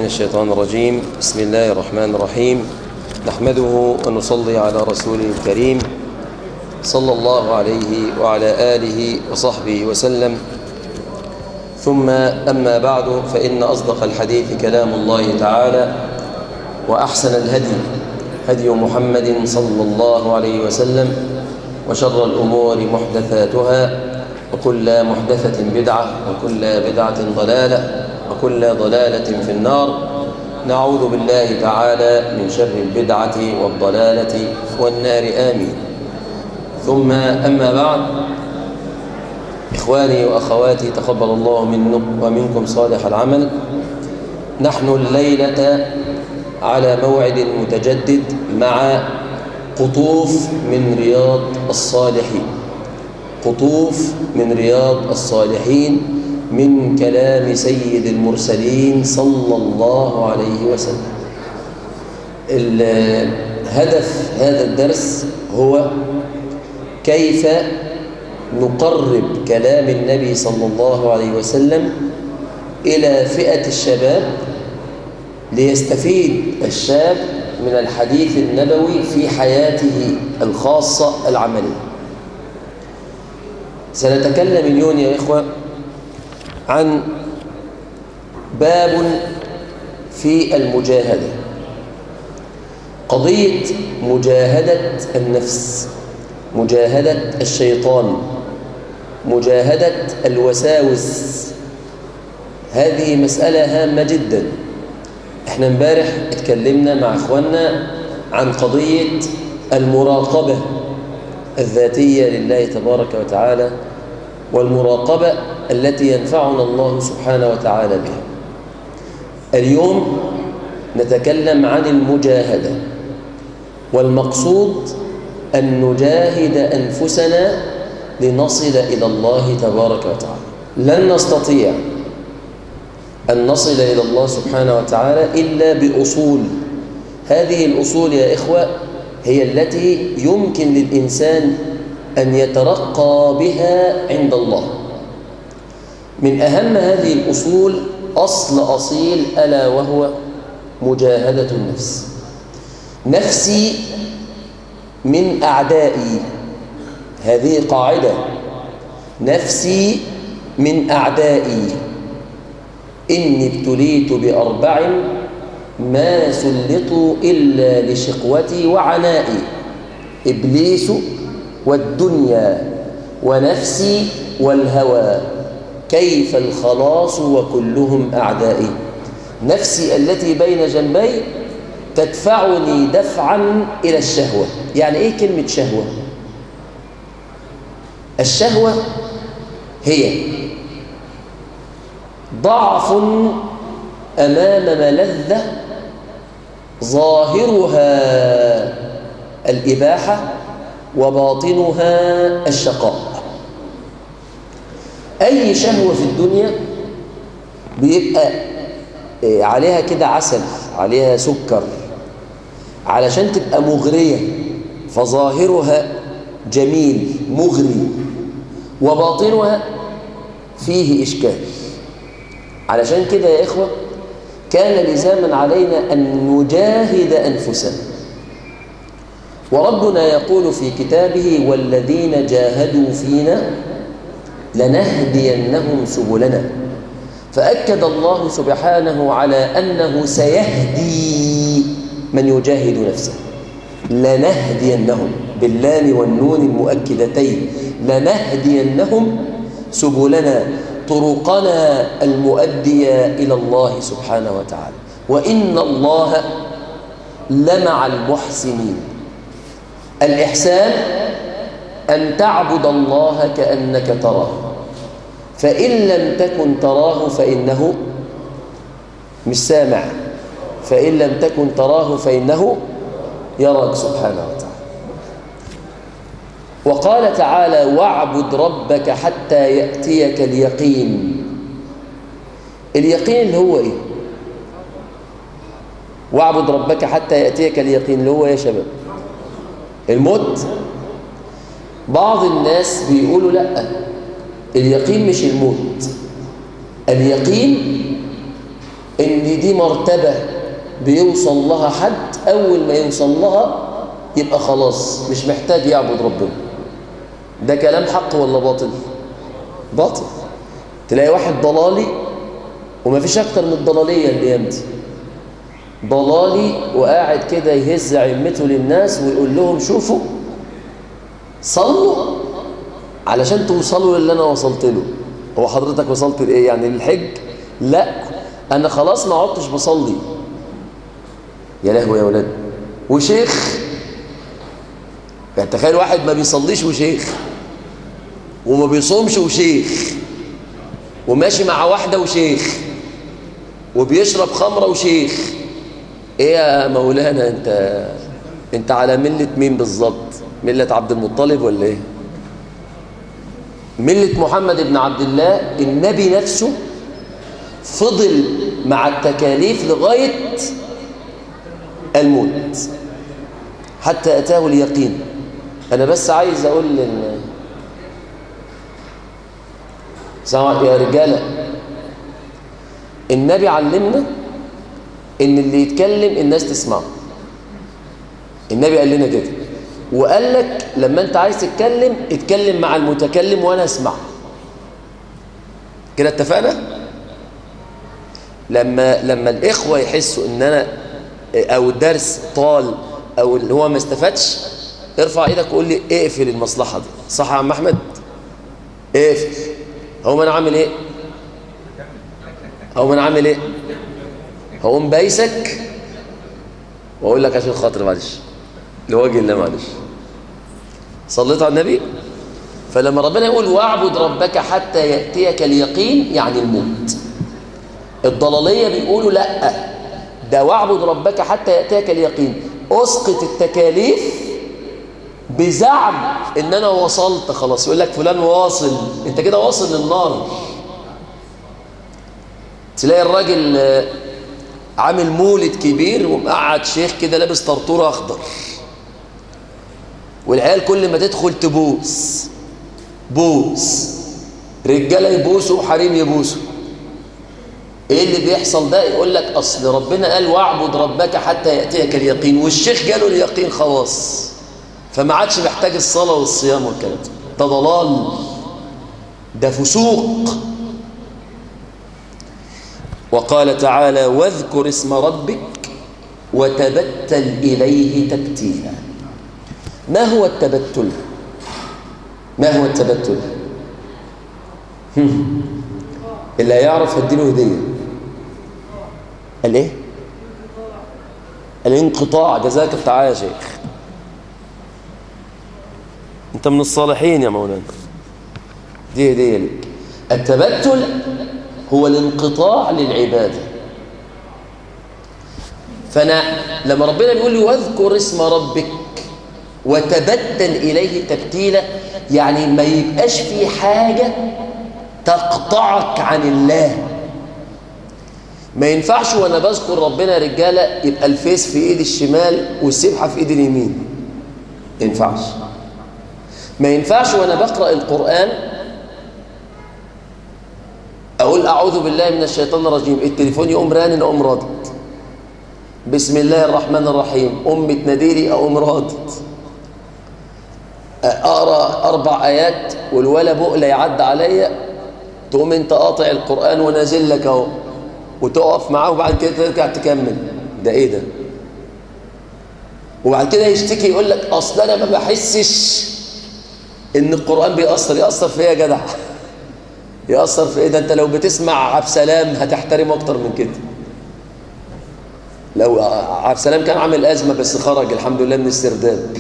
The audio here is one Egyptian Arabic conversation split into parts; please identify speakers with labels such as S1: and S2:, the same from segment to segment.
S1: الشيطان الرجيم بسم الله الرحمن الرحيم نحمده ونصلي على رسوله الكريم صلى الله عليه وعلى آله وصحبه وسلم ثم أما بعد فإن أصدق الحديث كلام الله تعالى وأحسن الهدي هدي محمد صلى الله عليه وسلم وشر الأمور محدثاتها وكل محدثة بدعة وكل بدعة ضلالة وكل ضلالة في النار نعوذ بالله تعالى من شر البدعة والضلالة والنار آمين ثم أما بعد إخواني وأخواتي تقبل الله منكم ومنكم صالح العمل نحن الليلة على موعد متجدد مع قطوف من رياض الصالحين قطوف من رياض الصالحين من كلام سيد المرسلين صلى الله عليه وسلم هدف هذا الدرس هو كيف نقرب كلام النبي صلى الله عليه وسلم إلى فئة الشباب ليستفيد الشاب من الحديث النبوي في حياته الخاصة العملية سنتكلم اليوم يا إخوة عن باب في المجاهدة قضية مجاهدة النفس مجاهدة الشيطان مجاهدة الوساوس هذه مسألة هامة جدا احنا امبارح اتكلمنا مع اخواننا عن قضية المراقبة الذاتية لله تبارك وتعالى والمراقبة التي ينفعنا الله سبحانه وتعالى بها اليوم نتكلم عن المجاهدة والمقصود أن نجاهد أنفسنا لنصل إلى الله تبارك وتعالى لن نستطيع أن نصل إلى الله سبحانه وتعالى إلا بأصول هذه الأصول يا إخوة هي التي يمكن للإنسان أن يترقى بها عند الله من أهم هذه الأصول أصل أصيل ألا وهو مجاهدة النفس نفسي من أعدائي هذه قاعدة نفسي من أعدائي إني ابتليت بأربع ما سلطوا إلا لشقوتي وعنائي إبليس والدنيا ونفسي والهوى كيف الخلاص وكلهم أعدائي نفسي التي بين جنبي تدفعني دفعا إلى الشهوة يعني إيه كلمة شهوة؟ الشهوة هي ضعف أمام ملذة ظاهرها الإباحة وباطنها الشقاء أي شهوة في الدنيا بيبقى عليها كده عسل عليها سكر علشان تبقى مغرية فظاهرها جميل مغري وباطنها فيه إشكال علشان كده يا إخوة كان لزاما علينا أن نجاهد أنفسنا وربنا يقول في كتابه والذين جاهدوا فينا لنهدينهم سبلنا فأكد الله سبحانه على أنه سيهدي من يجاهد نفسه لنهدينهم باللام والنون المؤكدتين لنهدينهم سبلنا طرقنا المؤدية إلى الله سبحانه وتعالى وإن الله لمع المحسنين الإحسان أن تعبد الله كأنك تراه فإن لم تكن تراه فإنه مش سامع فإن لم تكن تراه فإنه يراك سبحانه وتعالى وقال تعالى واعبد ربك حتى يأتيك اليقين اليقين اللي هو ايه واعبد ربك حتى يأتيك اليقين اللي هو ايه يا شباب الموت بعض الناس بيقولوا لا اليقين مش الموت اليقين ان دي مرتبة بيوصل لها حد اول ما يوصل لها يبقى خلاص مش محتاج يعبد ربنا ده كلام حق ولا باطل باطل تلاقي واحد ضلالي وما فيش اكتر من الضلالية الايام دي ضلالي وقاعد كده يهز عمته للناس ويقول لهم شوفوا صلوا علشان توصلوا للي انا وصلت له هو حضرتك وصلت لايه يعني للحج لا انا خلاص ما عدتش بصلي يا لهوي يا ولاد وشيخ يعني تخيل واحد ما بيصليش وشيخ وما بيصومش وشيخ وماشي مع واحدة وشيخ وبيشرب خمرة وشيخ ايه يا مولانا انت انت على ملة مين بالظبط ملة عبد المطلب ولا ايه ملة محمد بن عبد الله النبي نفسه فضل مع التكاليف لغاية الموت حتى أتاه اليقين أنا بس عايز أقول لل... يا رجالة النبي علمنا إن اللي يتكلم الناس تسمعه النبي قال لنا كده وقال لك لما أنت عايز تتكلم اتكلم مع المتكلم وأنا أسمع كده اتفقنا؟ لما لما الإخوة يحسوا إن أنا أو الدرس طال أو اللي هو ما استفادش ارفع ايدك وقول لي اقفل المصلحة دي صح يا عم أحمد اقفل هو أنا عامل ايه هو أنا عامل ايه هقوم بايسك واقول لك عشان خاطر معلش لوجه الله معلش صليت على النبي فلما ربنا يقول واعبد ربك حتى يأتيك اليقين يعني الموت الضلالية بيقولوا لا ده واعبد ربك حتى يأتيك اليقين اسقط التكاليف بزعم ان انا وصلت خلاص يقول لك فلان واصل انت كده واصل للنار تلاقي الراجل عامل مولد كبير ومقعد شيخ كده لابس طرطور اخضر والعيال كل ما تدخل تبوس بوس رجاله يبوسوا وحريم يبوسوا ايه اللي بيحصل ده يقول لك اصل ربنا قال واعبد ربك حتى ياتيك اليقين والشيخ جاله اليقين خلاص فما عادش محتاج الصلاه والصيام والكلام ده ده ضلال ده فسوق وقال تعالى واذكر اسم ربك وتبتل اليه تبتيلا ما هو التبتل ما هو التبتل اللي هيعرف هديله هديه الايه الانقطاع جزاك تعالى يا شيخ انت من الصالحين يا مولانا دي هديه لك التبتل هو الانقطاع للعباده فانا لما ربنا بيقول لي واذكر اسم ربك وتبتل اليه تبتيلا يعني ما يبقاش في حاجه تقطعك عن الله ما ينفعش وانا بذكر ربنا يا رجاله يبقى الفيس في ايد الشمال والسبحه في ايد اليمين ما ينفعش ما ينفعش وانا بقرا القران اقول اعوذ بالله من الشيطان الرجيم التليفون يقوم رانن اقوم رادد بسم الله الرحمن الرحيم ام تناديلي اقوم رادد اقرا اربع ايات والولا بقله يعدي عليا تقوم انت قاطع القرآن ونازل لك اهو وتقف معاه وبعد كده ترجع تكمل ده ايه ده وبعد كده يشتكي يقول لك اصل انا ما بحسش ان القرآن بيأثر يأثر في ايه يا جدع يأثر في ايه ده انت لو بتسمع عبد سلام هتحترمه اكتر من كده لو عبد سلام كان عامل ازمه بس خرج الحمد لله من السرداب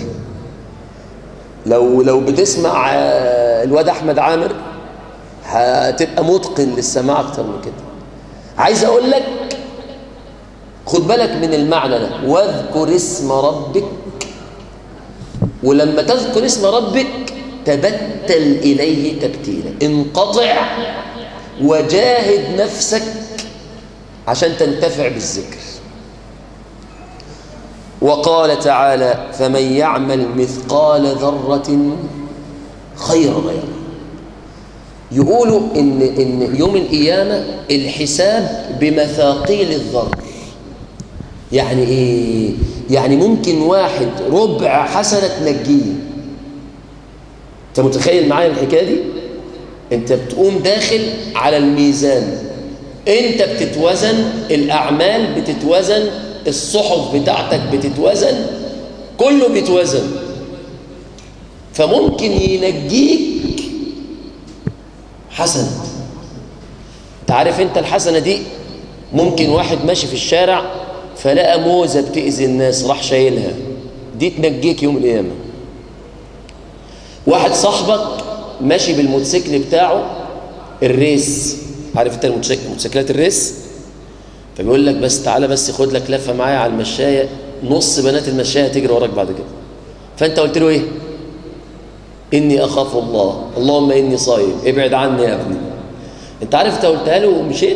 S1: لو لو بتسمع الواد احمد عامر هتبقى متقن للسماع اكتر من كده عايز اقول لك خد بالك من المعنى ده واذكر اسم ربك ولما تذكر اسم ربك تبتل اليه تبتيلا انقطع وجاهد نفسك عشان تنتفع بالذكر وقال تعالى فمن يعمل مثقال ذره خيرا يره يقولوا إن, إن يوم القيامة الحساب بمثاقيل الذر يعني إيه؟ يعني ممكن واحد ربع حسنة تنجيه أنت متخيل معايا الحكاية دي؟ أنت بتقوم داخل على الميزان أنت بتتوزن الأعمال بتتوزن الصحف بتاعتك بتتوزن كله بيتوزن فممكن ينجيك حسنة تعرف انت الحسنة دي ممكن واحد ماشي في الشارع فلقى موزة بتأذي الناس راح شايلها دي تنجيك يوم القيامة واحد صاحبك ماشي بالموتوسيكل بتاعه الريس عارف انت الموتوسيكلات الريس فبيقول لك بس تعالى بس خد لك لفه معايا على المشايه نص بنات المشايه هتجري وراك بعد كده فانت قلت له ايه اني اخاف الله اللهم اني صايم ابعد عني يا ابني انت عارف انت قلتها له ومشيت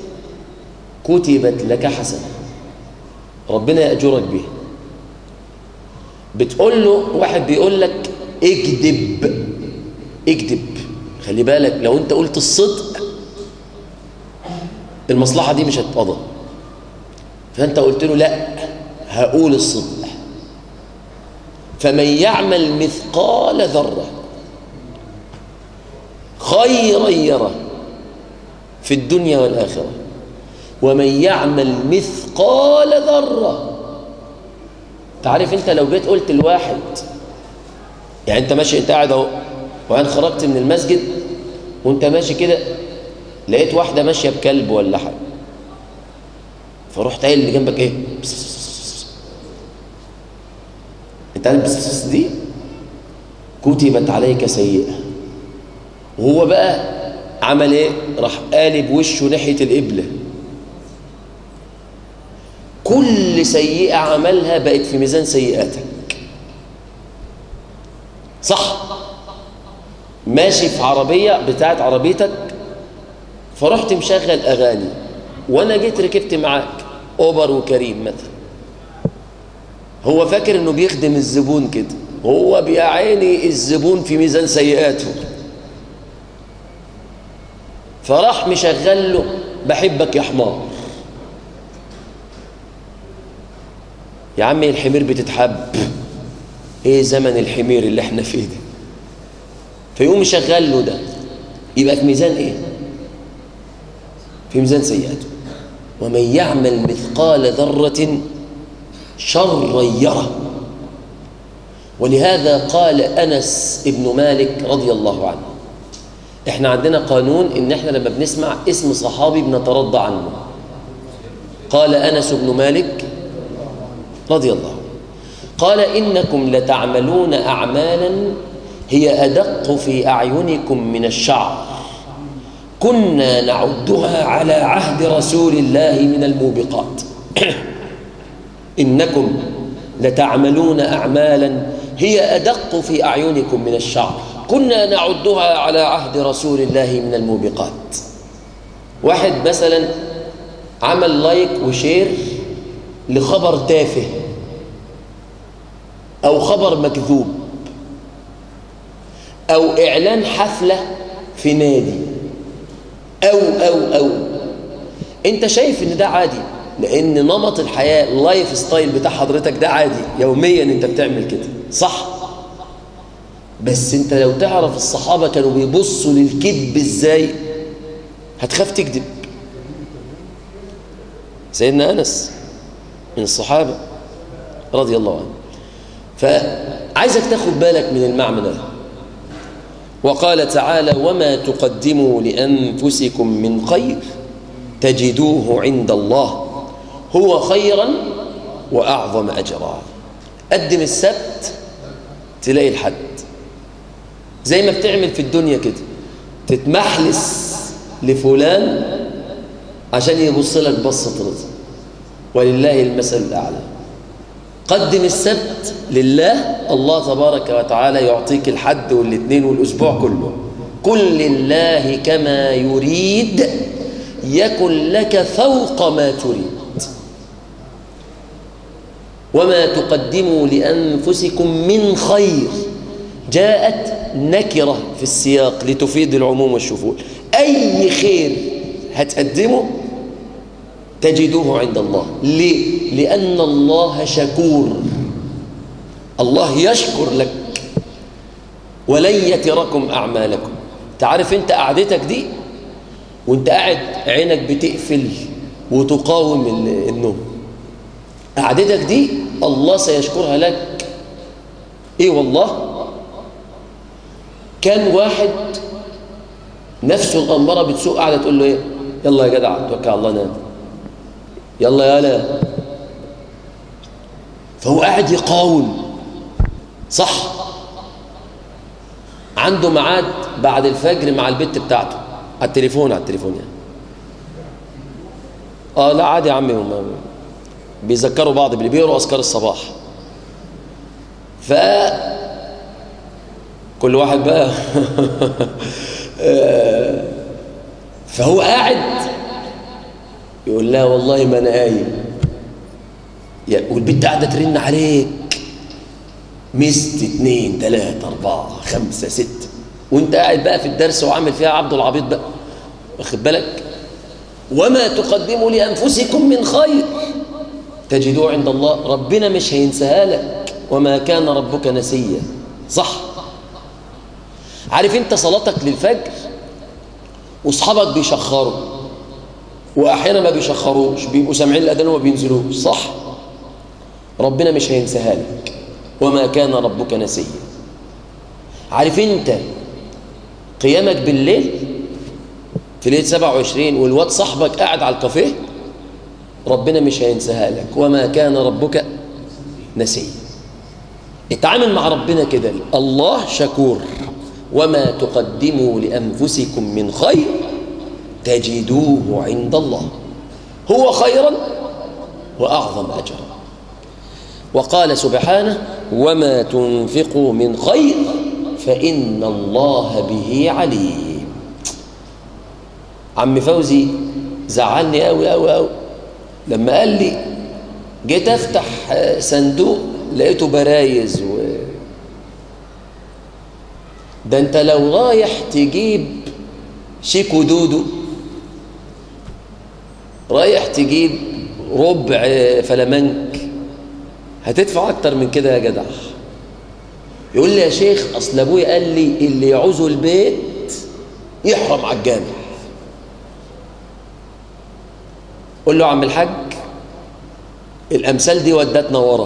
S1: كتبت لك حسنه ربنا ياجرك بيها بتقول له واحد بيقول لك اكذب اكذب خلي بالك لو انت قلت الصدق المصلحة دي مش هتتقضى فأنت قلت له لا هقول الصدق فمن يعمل مثقال ذرة خيرا يره في الدنيا والآخرة ومن يعمل مثقال ذرة تعرف انت لو جيت قلت الواحد يعني انت ماشي انت قاعد اهو وبعدين خرجت من المسجد وانت ماشي كده لقيت واحدة ماشية بكلب ولا حاجة فرحت قايل اللي جنبك ايه بس بس بس بس. انت عارف بس بس دي كتبت عليك سيئة وهو بقى عمل ايه راح قالب وشه ناحية القبلة كل سيئة عملها بقت في ميزان سيئاتك صح ماشي في عربية بتاعت عربيتك فرحت مشغل أغاني وأنا جيت ركبت معاك أوبر وكريم مثلا هو فاكر إنه بيخدم الزبون كده هو بيعيني الزبون في ميزان سيئاته فراح مشغل له بحبك يا حمار يا عمي الحمير بتتحب ايه زمن الحمير اللي احنا فيه ده فيقوم يشغل له ده يبقى في ميزان ايه في ميزان سيئاته ومن يعمل مثقال ذرة شرا يره ولهذا قال أنس ابن مالك رضي الله عنه احنا عندنا قانون ان احنا لما بنسمع اسم صحابي بنترضى عنه قال أنس بن مالك رضي الله عنه قال إنكم لتعملون أعمالا هي أدق في أعينكم من الشعر كنا نعدها على عهد رسول الله من الموبقات إنكم لتعملون أعمالا هي أدق في أعينكم من الشعر كنا نعدها على عهد رسول الله من الموبقات واحد مثلا عمل لايك وشير لخبر تافه أو خبر مكذوب أو إعلان حفلة في نادي أو أو أو أنت شايف إن ده عادي لأن نمط الحياة اللايف ستايل بتاع حضرتك ده عادي يوميا أنت بتعمل كده صح بس أنت لو تعرف الصحابة كانوا بيبصوا للكذب إزاي هتخاف تكذب سيدنا أنس من الصحابة رضي الله عنه فعايزك تاخد بالك من المعنى ده وقال تعالى وما تقدموا لأنفسكم من خير تجدوه عند الله هو خيرا وأعظم أجرا قدم السبت تلاقي الحد زي ما بتعمل في الدنيا كده تتمحلس لفلان عشان يبص لك بصة رضا ولله المثل الأعلى قدم السبت لله الله تبارك وتعالى يعطيك الحد والاثنين والأسبوع كله كل لله كما يريد يكن لك فوق ما تريد وما تقدموا لأنفسكم من خير جاءت نكرة في السياق لتفيد العموم والشفول أي خير هتقدمه تجدوه عند الله ليه؟ لأن الله شكور الله يشكر لك ولن يتركم أعمالكم تعرف أنت قعدتك دي وانت قاعد عينك بتقفل وتقاوم النوم قعدتك دي الله سيشكرها لك ايه والله كان واحد نفسه الأمارة بتسوق قاعدة تقول له ايه يلا يا جدع توكل على الله نام يلا يا لا فهو قاعد يقاوم صح عنده ميعاد بعد الفجر مع البت بتاعته على التليفون على التليفون يعني اه لا عادي يا عمي هم بيذكروا بعض اللي بيقروا اذكار الصباح ف كل واحد بقى فهو قاعد يقول لا والله ما انا قايم والبنت قاعده ترن عليك مست اتنين تلاتة أربعة خمسة ستة وانت قاعد بقى في الدرس وعامل فيها عبد العبيط بقى واخد بالك وما تقدموا لأنفسكم من خير تجدوه عند الله ربنا مش هينساها لك وما كان ربك نسيا صح عارف انت صلاتك للفجر واصحابك بيشخروا واحيانا ما بيشخروش بيبقوا سامعين الاذان وما بينزلوش صح ربنا مش هينساها لك وما كان ربك نسيا عارف انت قيامك بالليل في ليله 27 والواد صاحبك قاعد على الكافيه ربنا مش هينساها لك وما كان ربك نسيا اتعامل مع ربنا كده الله شكور وما تقدموا لأنفسكم من خير تجدوه عند الله هو خيرا وأعظم أجرا وقال سبحانه وما تنفقوا من خير فإن الله به عليم عم فوزي زعلني قوي قوي قوي لما قال لي جيت افتح صندوق لقيته برايز و... ده انت لو رايح تجيب شيكو دودو رايح تجيب ربع فلامنك هتدفع اكتر من كده يا جدع يقول لي يا شيخ اصل ابويا قال لي اللي يعوزه البيت يحرم على الجامع قول له عم الحاج الامثال دي ودتنا ورا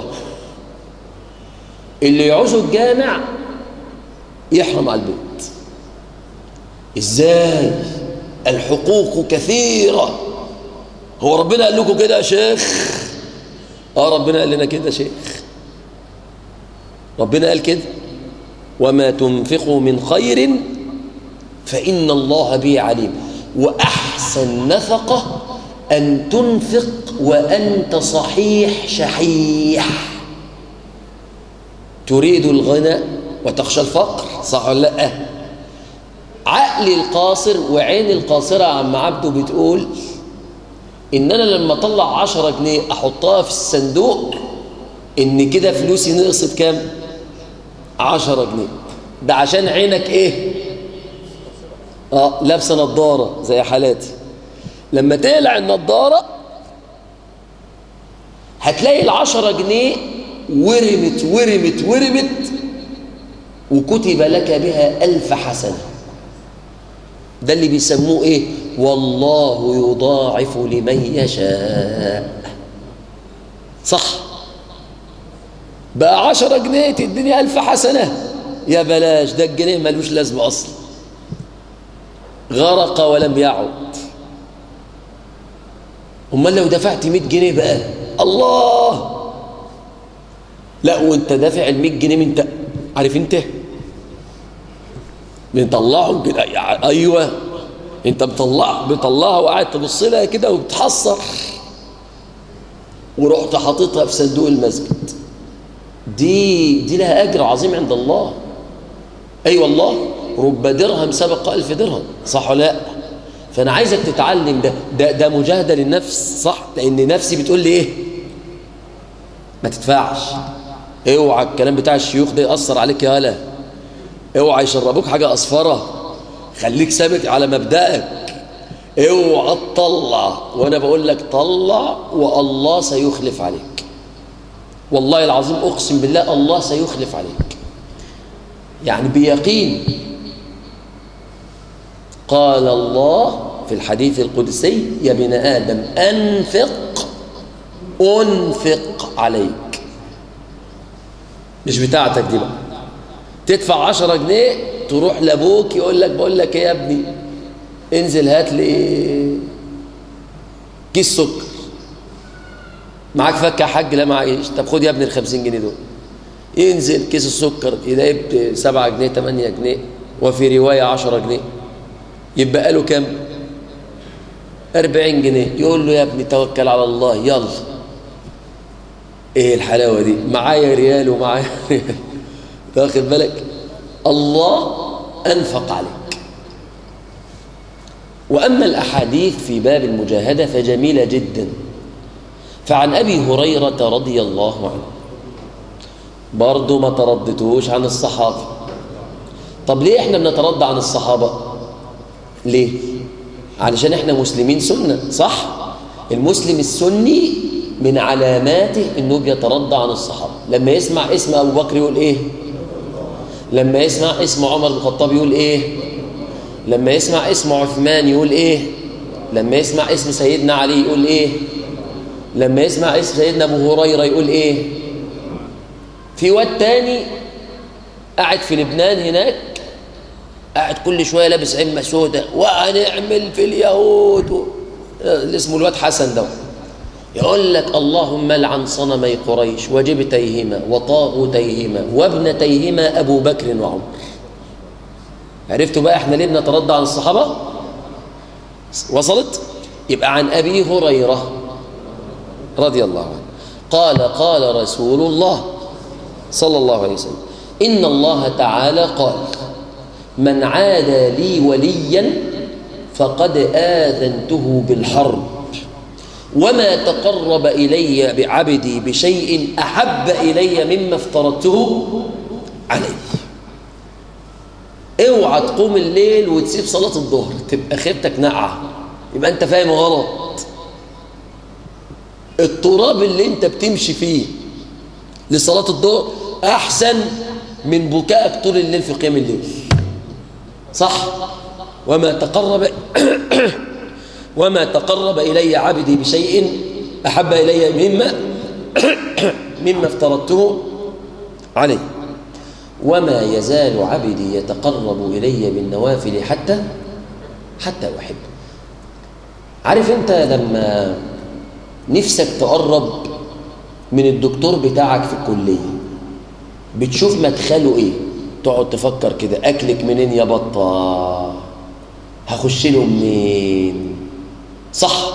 S1: اللي يعوزه الجامع يحرم على البيت ازاي الحقوق كثيرة هو ربنا قال لكم كده يا شيخ اه ربنا قال لنا كده يا شيخ ربنا قال كده وما تنفقوا من خير فإن الله به عليم وأحسن نفقة أن تنفق وأنت صحيح شحيح تريد الغنى وتخشى الفقر صح ولا لا عقلي القاصر وعين القاصرة عم عبده بتقول إن أنا لما أطلع عشرة جنيه أحطها في الصندوق إن كده فلوسي نقصت كام عشرة جنيه ده عشان عينك إيه آه لابسة نظارة زي حالاتي لما تقلع النظارة هتلاقي العشرة جنيه ورمت ورمت ورمت وكتب لك بها ألف حسنة ده اللي بيسموه إيه والله يضاعف لمن يشاء صح بقى عشرة جنيه تديني ألف حسنة يا بلاش ده الجنيه ملوش لازمة أصلا غرق ولم يعد امال لو دفعت 100 جنيه بقى الله لا وانت دافع ال 100 جنيه من انت عارف انت بنطلعهم كده ايوه انت بتطلع بتطلعها وقاعد تبص لها كده وبتحصر ورحت حاططها في صندوق المسجد دي دي لها اجر عظيم عند الله اي أيوة والله رب درهم سبق ألف درهم صح ولا لا فانا عايزك تتعلم ده ده ده مجاهده للنفس صح لان نفسي بتقول لي ايه ما تدفعش اوعى الكلام بتاع الشيوخ ده ياثر عليك يا هلا اوعى يشربوك حاجة أصفرة خليك ثابت على مبدأك اوعى تطلع وانا بقول لك طلع والله سيخلف عليك والله العظيم اقسم بالله الله سيخلف عليك يعني بيقين قال الله في الحديث القدسي يا ابن ادم انفق انفق عليك مش بتاعتك دي بقى تدفع عشرة جنيه تروح لابوك يقول لك بقول لك ايه يا ابني انزل هات لي كيس سكر معاك فك يا حاج لا معيش طب خد يا ابني ال 50 جنيه دول ينزل كيس السكر يلاقي ب 7 جنيه 8 جنيه وفي روايه 10 جنيه يبقى له كام 40 جنيه يقول له يا ابني توكل على الله يلا ايه الحلاوه دي معايا ريال ومعايا ريال واخد بالك الله انفق عليك وأما الأحاديث في باب المجاهدة فجميلة جدا فعن أبي هريرة رضي الله عنه برضو ما تردتوش عن الصحابة طب ليه احنا بنترد عن الصحابة ليه علشان احنا مسلمين سنة صح المسلم السني من علاماته انه بيترضى عن الصحابة لما يسمع اسم ابو بكر يقول ايه لما يسمع اسم عمر بن الخطاب يقول ايه لما يسمع اسم عثمان يقول ايه لما يسمع اسم سيدنا علي يقول ايه لما يسمع اسم سيدنا ابو هريره يقول ايه في واد تاني قاعد في لبنان هناك قاعد كل شويه لابس عمه سوداء وهنعمل في اليهود و... اللي اسمه الواد حسن ده يقول لك اللهم لعن صنمي قريش وجبتيهما وطاغوتيهما وابنتيهما ابو بكر وعمر عرفتوا بقى احنا ليه بنتردى عن الصحابه وصلت يبقى عن ابي هريره رضي الله عنه قال قال رسول الله صلى الله عليه وسلم ان الله تعالى قال من عادى لي وليا فقد اذنته بالحرب وما تقرب الي بعبدي بشيء احب الي مما افترضته عليه اوعى تقوم الليل وتسيب صلاة الظهر تبقى خيبتك نقعة يبقى انت فاهم غلط التراب اللي انت بتمشي فيه لصلاة الظهر احسن من بكائك طول الليل في قيام الليل صح وما تقرب وما تقرب الي عبدي بشيء احب الي مما مما افترضته عليه وما يزال عبدي يتقرب إلي بالنوافل حتى حتى أحب عارف أنت لما نفسك تقرب من الدكتور بتاعك في الكلية بتشوف مدخله إيه تقعد تفكر كده أكلك منين يا بطة هخش له منين صح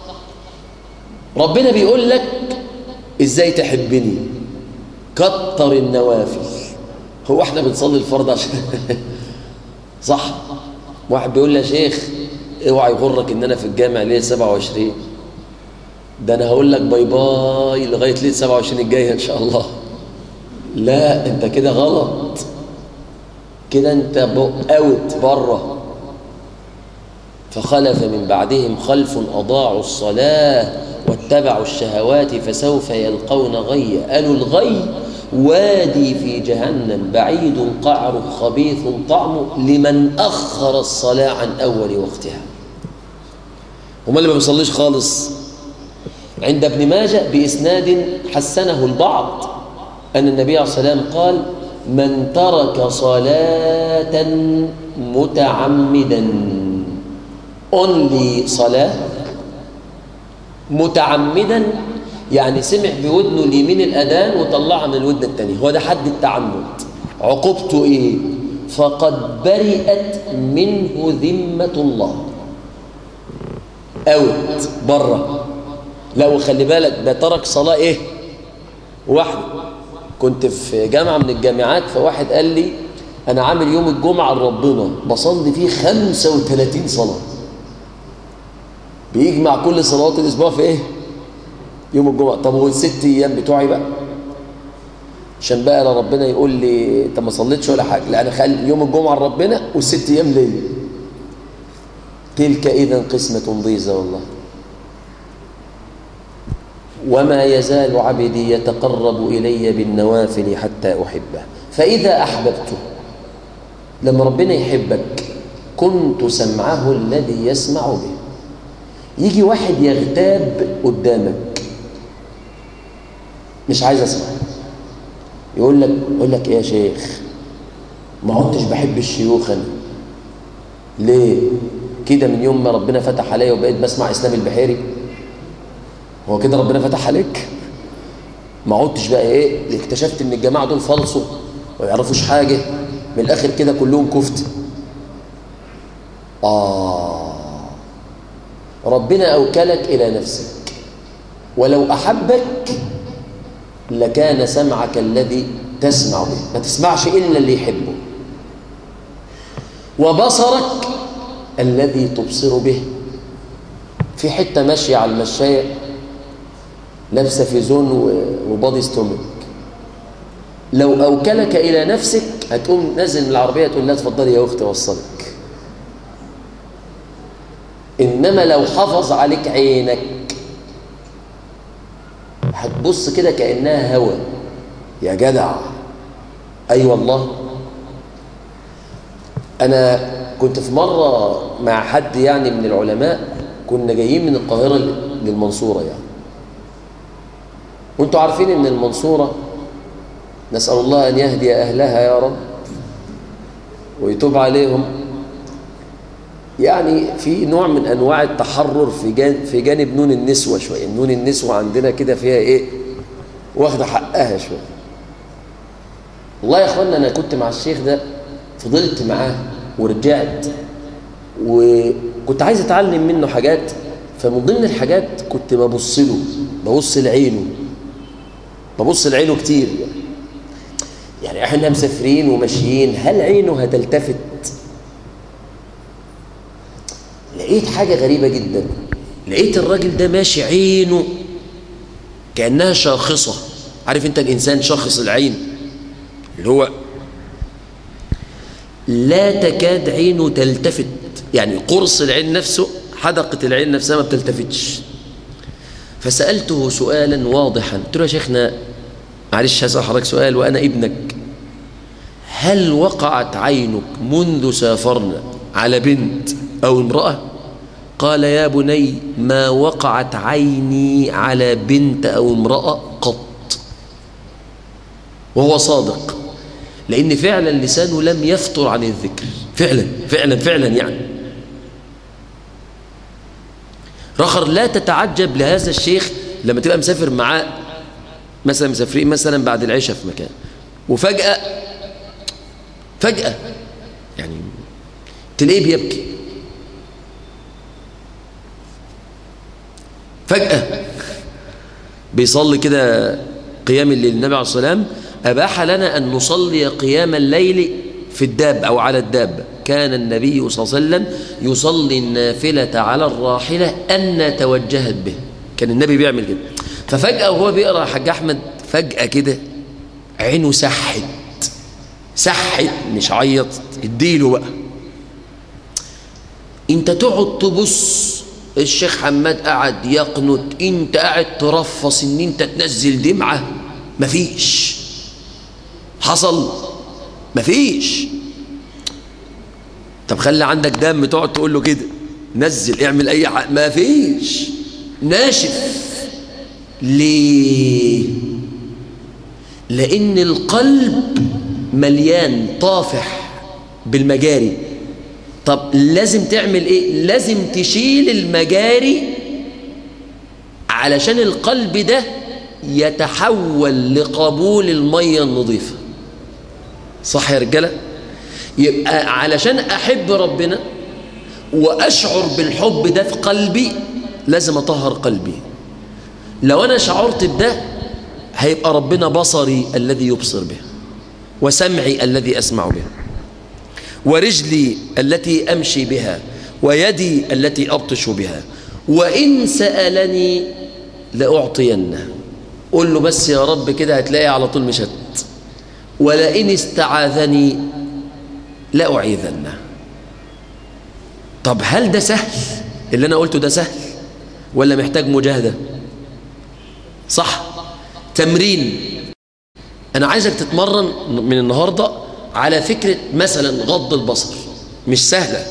S1: ربنا بيقول لك إزاي تحبني كتر النوافل هو احنا بنصلي الفرض عشان صح واحد بيقول لي يا شيخ اوعى يغرك ان انا في الجامع ليله 27 ده انا هقول لك باي باي لغايه ليله 27 الجايه ان شاء الله لا انت كده غلط كده انت اوت بره فخلف من بعدهم خلف اضاعوا الصلاه واتبعوا الشهوات فسوف يلقون غي قالوا الغي وادي في جهنم بعيد قعر خبيث طعم لمن أخر الصلاة عن أول وقتها وما اللي ما بيصليش خالص عند ابن ماجه بإسناد حسنه البعض أن النبي عليه الصلاة والسلام قال من ترك صلاة متعمدا only صلاة متعمدا يعني سمع بودنه اليمين الأذان وطلعها من الودن الثانية هو ده حد التعمد عقوبته إيه فقد برئت منه ذمة الله أوت بره لو خلي بالك ده ترك صلاة إيه واحد كنت في جامعة من الجامعات فواحد قال لي أنا عامل يوم الجمعة لربنا بصلي فيه 35 صلاة بيجمع كل صلوات الأسبوع في إيه يوم الجمعة طب هو الست أيام بتوعي بقى عشان بقى لا ربنا يقول لي انت ما صليتش ولا حاجه لا انا خلي يوم الجمعه لربنا والست ايام ليا تلك اذا قسمه ضيزه والله وما يزال عبدي يتقرب الي بالنوافل حتى احبه فاذا احببته لما ربنا يحبك كنت سمعه الذي يسمع به يجي واحد يغتاب قدامك مش عايز اسمع يقول لك يقول لك ايه يا شيخ ما عدتش بحب الشيوخ انا ليه كده من يوم ما ربنا فتح عليا وبقيت بسمع اسلام البحيري هو كده ربنا فتح عليك ما عدتش بقى ايه اكتشفت ان الجماعه دول فلصوا ما يعرفوش حاجه من الاخر كده كلهم كفت اه ربنا اوكلك الى نفسك ولو احبك لكان سمعك الذي تسمع به ما تسمعش الا اللي يحبه وبصرك الذي تبصر به في حته ماشيه على المشايه لابسه فيزون وبادي ستومك لو اوكلك الى نفسك هتقوم نازل من العربيه تقول لها اتفضلي يا اختي اوصلك انما لو حافظ عليك عينك هتبص كده كانها هوا يا جدع اي أيوة والله انا كنت في مره مع حد يعني من العلماء كنا جايين من القاهره للمنصوره يعني وانتوا عارفين ان المنصوره نسال الله ان يهدي اهلها يا رب ويتوب عليهم يعني في نوع من انواع التحرر في جانب في جانب نون النسوه شويه نون النسوه عندنا كده فيها ايه واخده حقها شويه والله يا اخوانا انا كنت مع الشيخ ده فضلت معاه ورجعت وكنت عايز اتعلم منه حاجات فمن ضمن الحاجات كنت ببص له ببص لعينه ببص لعينه كتير يعني. يعني احنا مسافرين وماشيين هل عينه هتلتفت لقيت حاجة غريبة جدا لقيت الراجل ده ماشي عينه كأنها شاخصة عارف انت الإنسان شاخص العين اللي هو لا تكاد عينه تلتفت يعني قرص العين نفسه حدقة العين نفسها ما بتلتفتش فسألته سؤالا واضحا قلت له يا شيخنا معلش هسأل حضرتك سؤال وأنا ابنك هل وقعت عينك منذ سافرنا على بنت أو امرأة قال يا بني ما وقعت عيني على بنت أو امرأة قط وهو صادق لأن فعلا لسانه لم يفطر عن الذكر فعلا فعلا فعلا يعني رخر لا تتعجب لهذا الشيخ لما تبقى مسافر معاه مثلا مسافرين مثلا بعد العشاء في مكان وفجأة فجأة يعني تلاقيه بيبكي فجأة بيصلي كده قيام الليل النبي عليه الصلاة والسلام أباح لنا أن نصلي قيام الليل في الداب أو على الدابة كان النبي صلى الله عليه وسلم يصلي النافلة على الراحلة أن توجهت به كان النبي بيعمل كده ففجأة وهو بيقرأ يا حاج أحمد فجأة كده عينه سحت سحت مش عيط اديله بقى انت تقعد تبص الشيخ حماد قعد يقنط انت قاعد ترفص ان انت تنزل دمعة مفيش حصل مفيش طب خلي عندك دم تقعد تقول له كده نزل اعمل اي حاجه مفيش ناشف ليه لان القلب مليان طافح بالمجاري طب لازم تعمل ايه لازم تشيل المجاري علشان القلب ده يتحول لقبول المية النظيفة صح يا رجالة يبقى علشان أحب ربنا وأشعر بالحب ده في قلبي لازم أطهر قلبي لو أنا شعرت بده هيبقى ربنا بصري الذي يبصر به وسمعي الذي أسمع به ورجلي التي أمشي بها ويدي التي أبطش بها وإن سألني لأعطينه قول له بس يا رب كده هتلاقي على طول مشت ولئن استعاذني لأعيذنه طب هل ده سهل اللي أنا قلته ده سهل ولا محتاج مجاهدة صح تمرين أنا عايزك تتمرن من النهاردة على فكرة مثلا غض البصر مش سهلة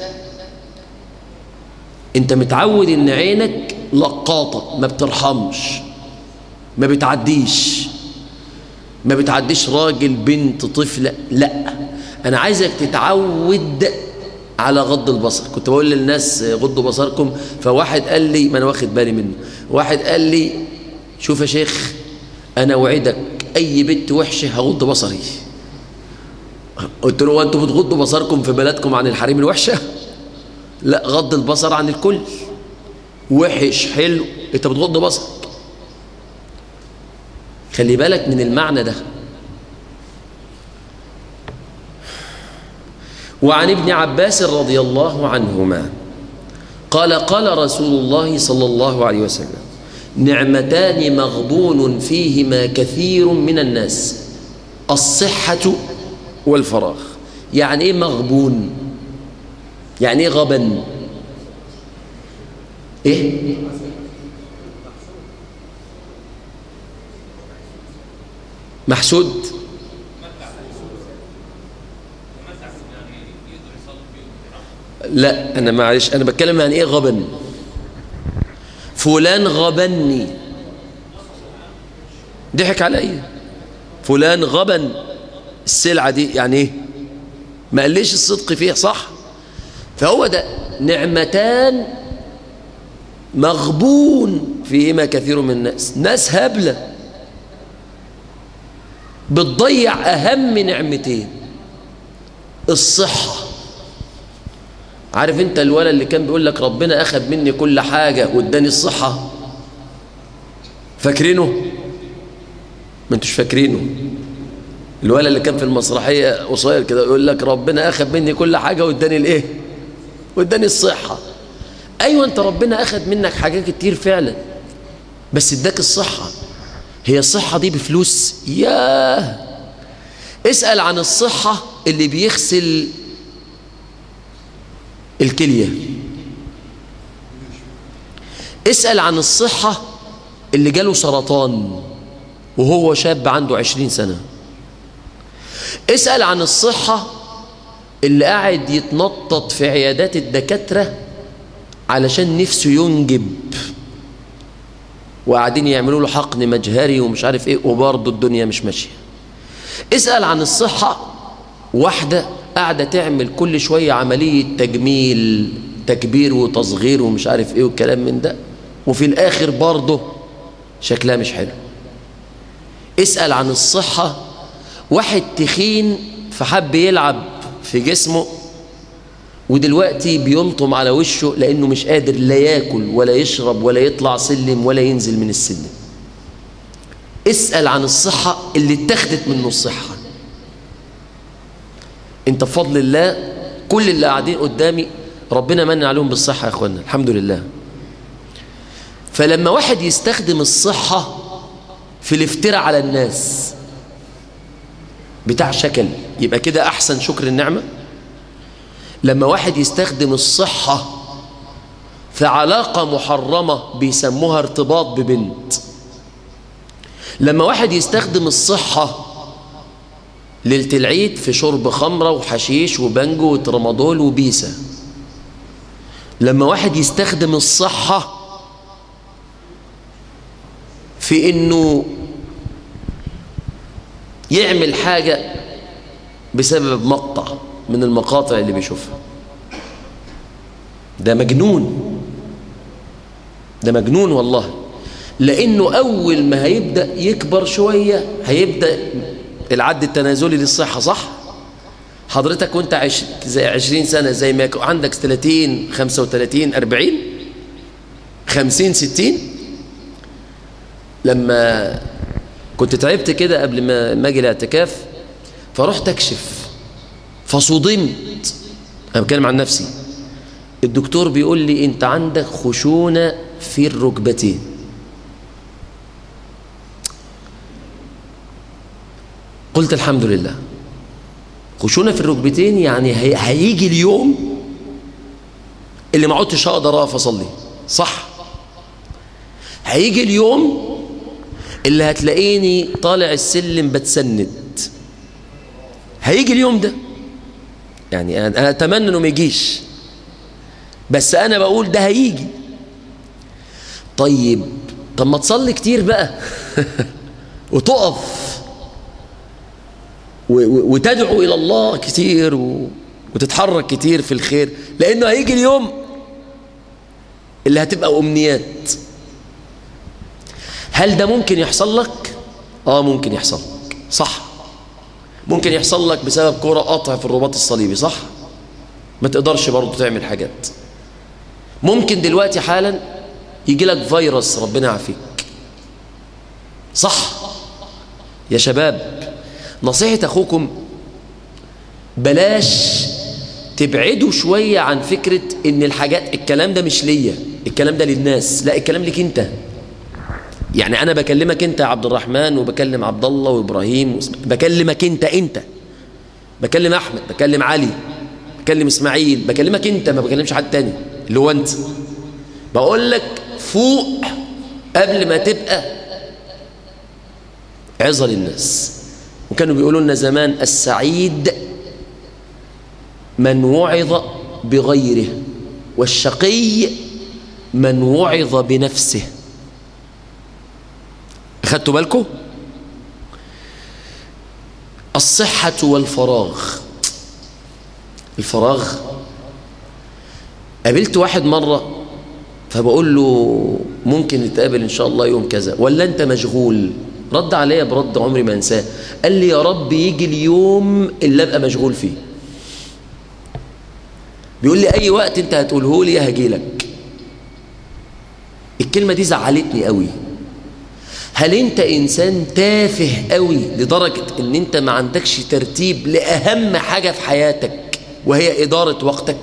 S1: انت متعود ان عينك لقاطة ما بترحمش ما بتعديش ما بتعديش راجل بنت طفلة لا انا عايزك تتعود على غض البصر كنت بقول للناس غضوا بصركم فواحد قال لي ما انا واخد بالي منه واحد قال لي شوف يا شيخ انا وعدك اي بنت وحشه هغض بصري قلت له وانتوا بتغضوا بصركم في بلدكم عن الحريم الوحشه لا غض البصر عن الكل وحش حلو انت بتغض بصرك خلي بالك من المعنى ده وعن ابن عباس رضي الله عنهما قال قال رسول الله صلى الله عليه وسلم نعمتان مغبون فيهما كثير من الناس الصحة والفراغ يعني ايه مغبون يعني ايه غبن ايه محسود لا انا معلش انا بتكلم عن ايه غبن فلان غبني ضحك عليا فلان غبن السلعه دي يعني ايه ما قاليش الصدق فيه صح فهو ده نعمتان مغبون فيهما كثير من الناس ناس هبله بتضيع اهم نعمتين الصحه عارف انت الولد اللي كان بيقول لك ربنا اخذ مني كل حاجه واداني الصحه فاكرينه ما انتوش فاكرينه الولد اللي كان في المسرحيه قصير كده يقول لك ربنا اخذ مني كل حاجه واداني الايه واداني الصحه ايوه انت ربنا اخذ منك حاجات كتير فعلا بس اداك الصحه هي الصحه دي بفلوس ياه اسال عن الصحه اللي بيغسل الكليه اسال عن الصحه اللي جاله سرطان وهو شاب عنده عشرين سنه اسال عن الصحه اللي قاعد يتنطط في عيادات الدكاترة علشان نفسه ينجب وقاعدين يعملوا له حقن مجهري ومش عارف ايه وبرضه الدنيا مش ماشية اسأل عن الصحة واحدة قاعدة تعمل كل شوية عملية تجميل تكبير وتصغير ومش عارف ايه والكلام من ده وفي الاخر برضه شكلها مش حلو اسأل عن الصحة واحد تخين فحب يلعب في جسمه ودلوقتي بيلطم على وشه لأنه مش قادر لا ياكل ولا يشرب ولا يطلع سلم ولا ينزل من السلم اسأل عن الصحة اللي اتخذت منه الصحة انت بفضل الله كل اللي قاعدين قدامي ربنا من عليهم بالصحة يا اخوانا الحمد لله فلما واحد يستخدم الصحة في الافتراء على الناس بتاع شكل يبقى كده أحسن شكر النعمة لما واحد يستخدم الصحة في علاقة محرمة بيسموها ارتباط ببنت لما واحد يستخدم الصحة ليلة العيد في شرب خمرة وحشيش وبنجو وترامادول وبيسة لما واحد يستخدم الصحة في انه يعمل حاجة بسبب مقطع من المقاطع اللي بيشوفها ده مجنون ده مجنون والله لأنه أول ما هيبدأ يكبر شوية هيبدأ العد التنازلي للصحة صح؟ حضرتك وانت عش... زي عشرين سنة زي ما يكون عندك 30 35 40 50 60 لما كنت تعبت كده قبل ما ما اجي الاعتكاف فرحت اكشف فصدمت انا بتكلم عن نفسي الدكتور بيقول لي انت عندك خشونه في الركبتين قلت الحمد لله خشونة في الركبتين يعني هيجي اليوم اللي ما عدتش هقدر اقف اصلي صح هيجي اليوم اللي هتلاقيني طالع السلم بتسند هيجي اليوم ده يعني انا اتمنى انه ما يجيش بس انا بقول ده هيجي طيب طب ما تصلي كتير بقى وتقف وتدعو إلى الله كتير وتتحرك كتير في الخير لأنه هيجي اليوم اللي هتبقى أمنيات هل ده ممكن يحصل لك؟ آه ممكن يحصل لك صح ممكن يحصل لك بسبب كرة قطع في الرباط الصليبي صح؟ ما تقدرش برضه تعمل حاجات ممكن دلوقتي حالا يجي لك فيروس ربنا يعافيك صح يا شباب نصيحة أخوكم بلاش تبعدوا شوية عن فكرة إن الحاجات الكلام ده مش ليا الكلام ده للناس لا الكلام لك أنت يعني أنا بكلمك أنت يا عبد الرحمن وبكلم عبد الله وإبراهيم بكلمك أنت أنت بكلم أحمد بكلم علي بكلم إسماعيل بكلمك أنت ما بكلمش حد تاني اللي هو أنت بقول لك فوق قبل ما تبقى عظة للناس وكانوا بيقولوا لنا زمان السعيد من وعظ بغيره والشقي من وعظ بنفسه أخذتوا بالكم الصحة والفراغ الفراغ قابلت واحد مرة فبقول له ممكن نتقابل إن شاء الله يوم كذا ولا أنت مشغول رد عليا برد عمري ما انساه قال لي يا رب يجي اليوم اللي ابقى مشغول فيه بيقول لي اي وقت انت هتقوله لي هجي لك الكلمه دي زعلتني قوي هل انت انسان تافه قوي لدرجه ان انت ما عندكش ترتيب لاهم حاجه في حياتك وهي اداره وقتك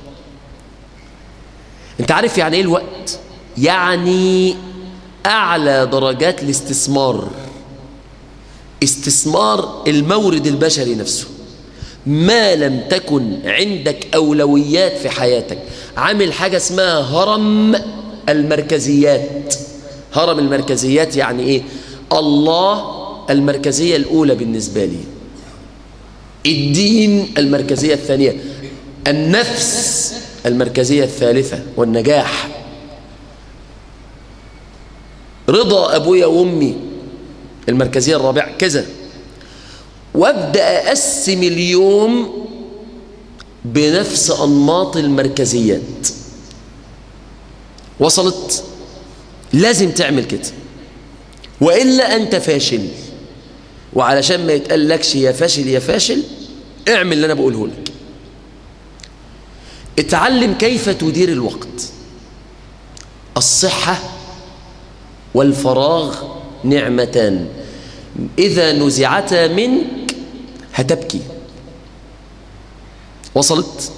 S1: انت عارف يعني ايه الوقت يعني اعلى درجات الاستثمار استثمار المورد البشري نفسه ما لم تكن عندك أولويات في حياتك عامل حاجة اسمها هرم المركزيات هرم المركزيات يعني إيه الله المركزية الأولى بالنسبة لي الدين المركزية الثانية النفس المركزية الثالثة والنجاح رضا أبويا وأمي المركزية الرابعة كذا وابدأ أقسم اليوم بنفس أنماط المركزيات وصلت لازم تعمل كده وإلا أنت فاشل وعلشان ما يتقالكش يا فاشل يا فاشل اعمل اللي أنا بقوله لك اتعلم كيف تدير الوقت الصحة والفراغ نعمتان إذا نزعتا منك هتبكي وصلت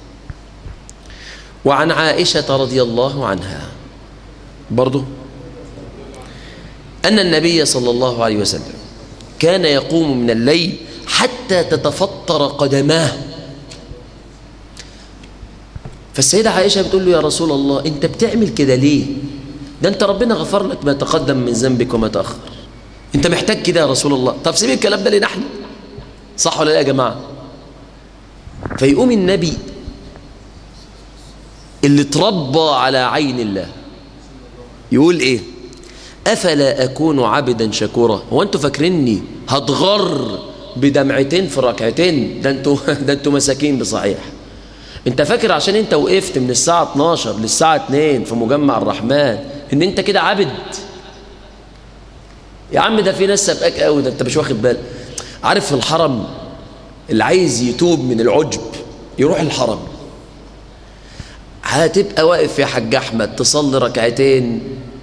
S1: وعن عائشة رضي الله عنها برضو أن النبي صلى الله عليه وسلم كان يقوم من الليل حتى تتفطر قدماه فالسيدة عائشة بتقول له يا رسول الله أنت بتعمل كده ليه ده أنت ربنا غفر لك ما تقدم من ذنبك وما تأخر أنت محتاج كده يا رسول الله طب سيب الكلام ده لنحن صح ولا لا يا جماعة فيقوم النبي اللي تربى على عين الله يقول ايه افلا اكون عبدا شكورا هو انتوا فاكريني هتغر بدمعتين في ركعتين ده انتوا ده انتوا مساكين بصحيح انت فاكر عشان انت وقفت من الساعه 12 للساعه 2 في مجمع الرحمن ان انت كده عبد يا عم ده في ناس سابقاك قوي ده انت مش واخد بالك عارف في الحرم اللي عايز يتوب من العجب يروح الحرم هتبقى واقف يا حاج احمد تصلي ركعتين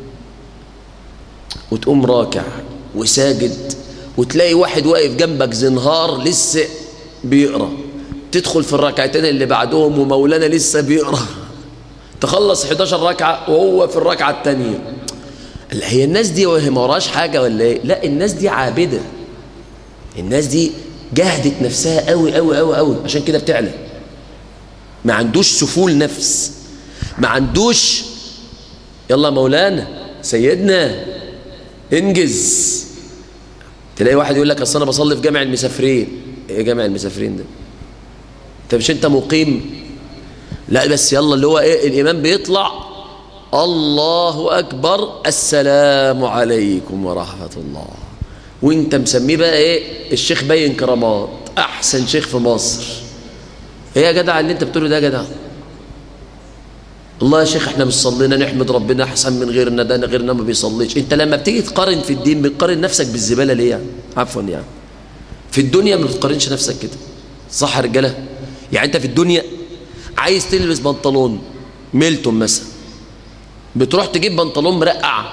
S1: وتقوم راكع وساجد وتلاقي واحد واقف جنبك زنهار لسه بيقرا تدخل في الركعتين اللي بعدهم ومولانا لسه بيقرا تخلص 11 ركعه وهو في الركعه الثانيه هي الناس دي ما وراش حاجه ولا ايه لا الناس دي عابده الناس دي جهدت نفسها قوي قوي قوي قوي عشان كده بتعلى ما عندوش سفول نفس ما عندوش يلا مولانا سيدنا انجز تلاقي واحد يقول لك اصل انا بصلي في جامع المسافرين ايه جامع المسافرين ده انت مش انت مقيم لا بس يلا اللي هو ايه الامام بيطلع الله اكبر السلام عليكم ورحمه الله وانت مسميه بقى ايه الشيخ باين كرامات احسن شيخ في مصر ايه يا جدع اللي انت بتقوله ده يا جدع الله يا شيخ احنا مش صلينا نحمد ربنا احسن من غيرنا ده غيرنا ما بيصليش انت لما بتيجي تقارن في الدين بتقارن نفسك بالزباله ليه يعني عفوا يعني في الدنيا ما بتقارنش نفسك كده صح يا رجاله يعني انت في الدنيا عايز تلبس بنطلون ميلتون مثلا بتروح تجيب بنطلون مرقع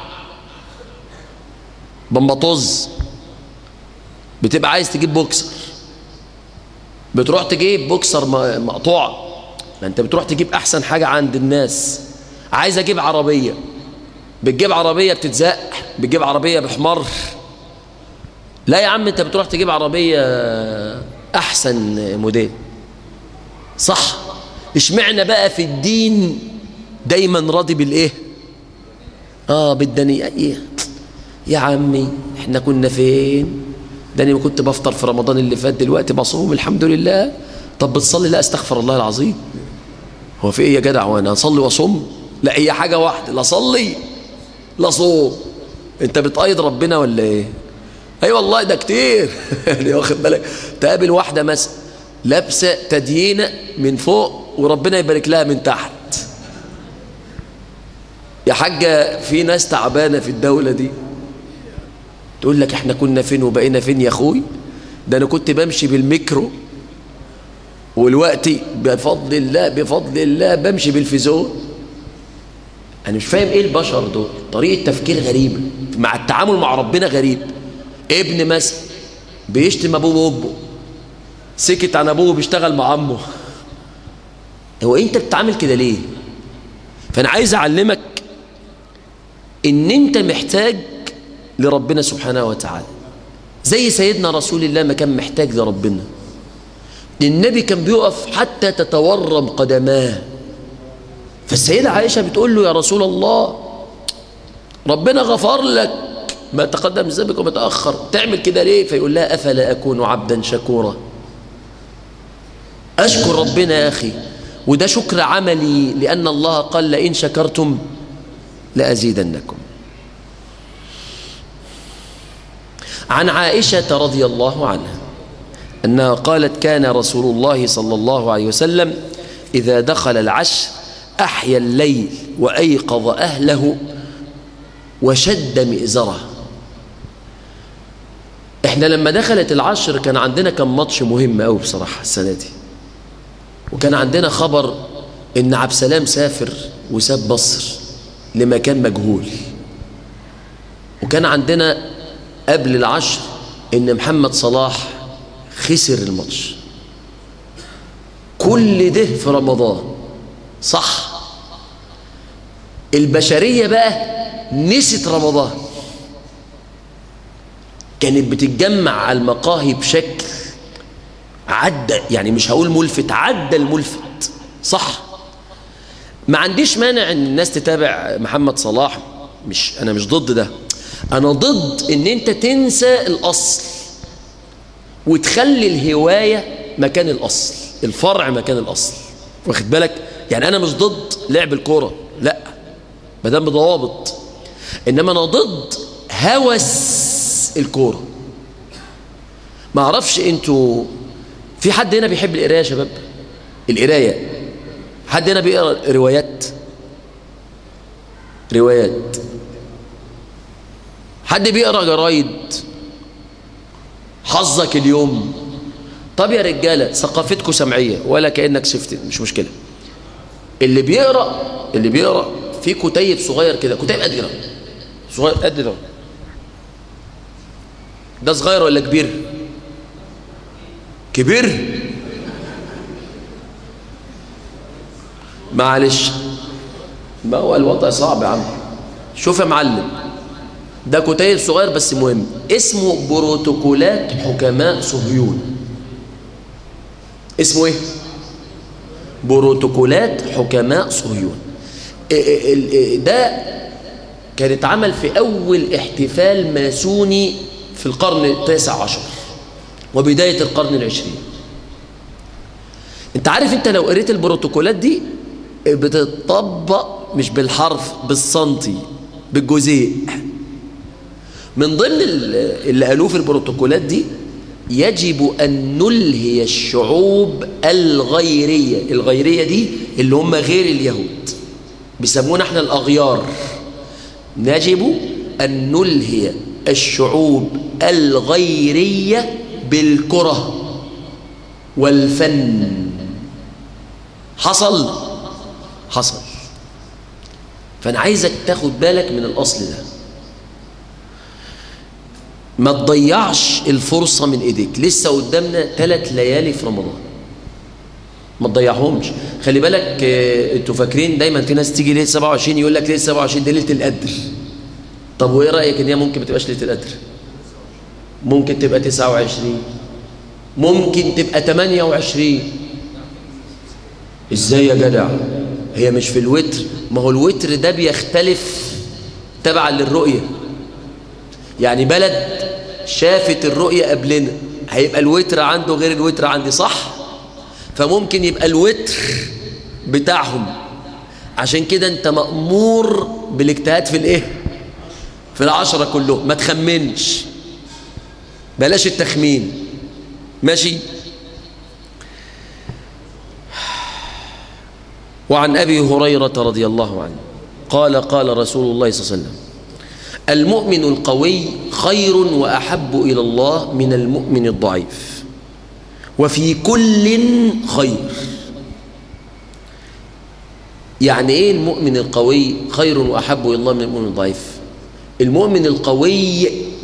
S1: بمبطوز بتبقى عايز تجيب بوكسر بتروح تجيب بوكسر مقطوع ما انت بتروح تجيب احسن حاجة عند الناس عايز اجيب عربية بتجيب عربية بتتزق بتجيب عربية بحمر لا يا عم انت بتروح تجيب عربية احسن موديل صح اشمعنا بقى في الدين دايما راضي بالايه اه بالدنيا ايه يا عمي احنا كنا فين ده انا كنت بفطر في رمضان اللي فات دلوقتي بصوم الحمد لله طب بتصلي لا استغفر الله العظيم هو في ايه يا جدع وانا اصلي واصوم لا هي حاجه واحده لا صلي لا صوم انت بتقيد ربنا ولا ايه اي أيوة والله ده كتير يعني واخد بالك تقابل واحده مثلا لابسه تديينه من فوق وربنا يبارك لها من تحت يا حاجه في ناس تعبانه في الدوله دي تقول لك احنا كنا فين وبقينا فين يا اخوي ده انا كنت بمشي بالميكرو والوقت بفضل الله بفضل الله بمشي بالفيزون انا مش فاهم ايه البشر دول طريقه تفكير غريبه مع التعامل مع ربنا غريب ابن مثلا بيشتم ابوه وابوه سكت عن ابوه بيشتغل مع عمه هو انت بتتعامل كده ليه فانا عايز اعلمك ان انت محتاج لربنا سبحانه وتعالى زي سيدنا رسول الله ما كان محتاج لربنا النبي كان بيقف حتى تتورم قدماه فالسيدة عائشة بتقول له يا رسول الله ربنا غفر لك ما تقدم من ذنبك وما تأخر تعمل كده ليه فيقول لها أفلا أكون عبدا شكورا أشكر ربنا يا أخي وده شكر عملي لأن الله قال لئن شكرتم لأزيدنكم عن عائشة رضي الله عنها أنها قالت كان رسول الله صلى الله عليه وسلم إذا دخل العشر أحيا الليل وأيقظ أهله وشد مئزره احنا لما دخلت العشر كان عندنا كم ماتش مهم قوي بصراحة السنة دي وكان عندنا خبر ان عبد السلام سافر وساب مصر لمكان مجهول وكان عندنا قبل العشر ان محمد صلاح خسر الماتش كل ده في رمضان صح البشرية بقى نسيت رمضان كانت بتتجمع على المقاهي بشكل عدى يعني مش هقول ملفت عدى الملفت صح ما عنديش مانع ان الناس تتابع محمد صلاح مش انا مش ضد ده انا ضد ان انت تنسى الاصل وتخلي الهواية مكان الاصل الفرع مكان الاصل واخد بالك يعني انا مش ضد لعب الكورة لا ما دام بضوابط انما انا ضد هوس الكورة ما اعرفش انتوا في حد هنا بيحب القرايه يا شباب القرايه حد هنا بيقرا روايات روايات حد بيقرا جرايد حظك اليوم طب يا رجاله ثقافتكم سمعيه ولا كانك شفت مش مشكله اللي بيقرا اللي بيقرا في كتيب صغير كده كتيب قد كده صغير قد ده ده صغير ولا كبير كبير معلش ما هو الوضع صعب يا عم شوف يا معلم ده كتيب صغير بس مهم اسمه بروتوكولات حكماء صهيون اسمه ايه بروتوكولات حكماء صهيون ده كان اتعمل في أول احتفال ماسوني في القرن التاسع عشر وبداية القرن العشرين انت عارف انت لو قريت البروتوكولات دي بتطبق مش بالحرف بالسنتي بالجزيء من ضمن اللي قالوه في البروتوكولات دي يجب أن نلهي الشعوب الغيرية الغيرية دي اللي هم غير اليهود بيسمونا احنا الأغيار يجب أن نلهي الشعوب الغيرية بالكره والفن حصل حصل فأنا عايزك تاخد بالك من الأصل ده ما تضيعش الفرصة من إيديك لسه قدامنا ثلاث ليالي في رمضان ما تضيعهمش خلي بالك اه انتوا فاكرين دايما في ناس تيجي ليله 27 يقول لك ليله 27 دي ليله القدر طب وايه رايك ان هي ممكن ما تبقاش ليله القدر ممكن تبقى 29 ممكن تبقى 28 ازاي يا جدع هي مش في الوتر ما هو الوتر ده بيختلف تبعا للرؤيه يعني بلد شافت الرؤيه قبلنا هيبقى الوتر عنده غير الوتر عندي صح فممكن يبقى الوتر بتاعهم عشان كده انت مأمور بالاجتهاد في الايه في العشرة كلهم ما تخمنش بلاش التخمين ماشي وعن أبي هريرة رضي الله عنه قال قال رسول الله صلى الله عليه وسلم المؤمن القوي خير وأحب إلى الله من المؤمن الضعيف وفي كل خير يعني ايه المؤمن القوي خير واحب الى الله من المؤمن الضعيف المؤمن القوي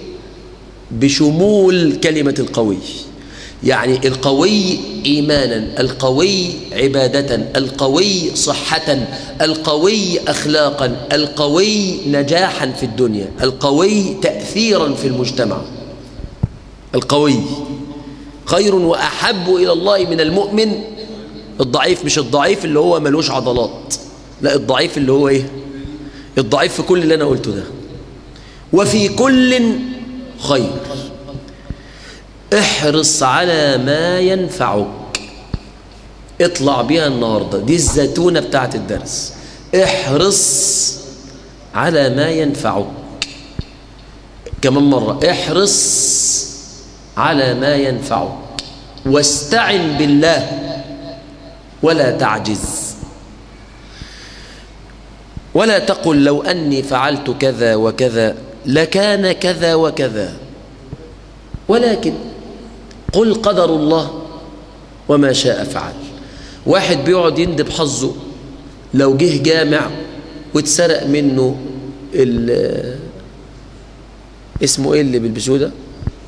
S1: بشمول كلمه القوي يعني القوي ايمانا القوي عباده القوي صحه القوي اخلاقا القوي نجاحا في الدنيا القوي تاثيرا في المجتمع القوي خير وأحب إلى الله من المؤمن الضعيف مش الضعيف اللي هو ملوش عضلات لا الضعيف اللي هو ايه الضعيف في كل اللي أنا قلته ده وفي كل خير احرص على ما ينفعك اطلع بيها النهاردة دي الزتونة بتاعت الدرس احرص على ما ينفعك كمان مرة احرص على ما ينفعك واستعن بالله ولا تعجز ولا تقل لو أني فعلت كذا وكذا لكان كذا وكذا ولكن قل قدر الله وما شاء فعل واحد بيقعد يندب حظه لو جه جامع واتسرق منه اسمه ايه اللي بيلبسوه ده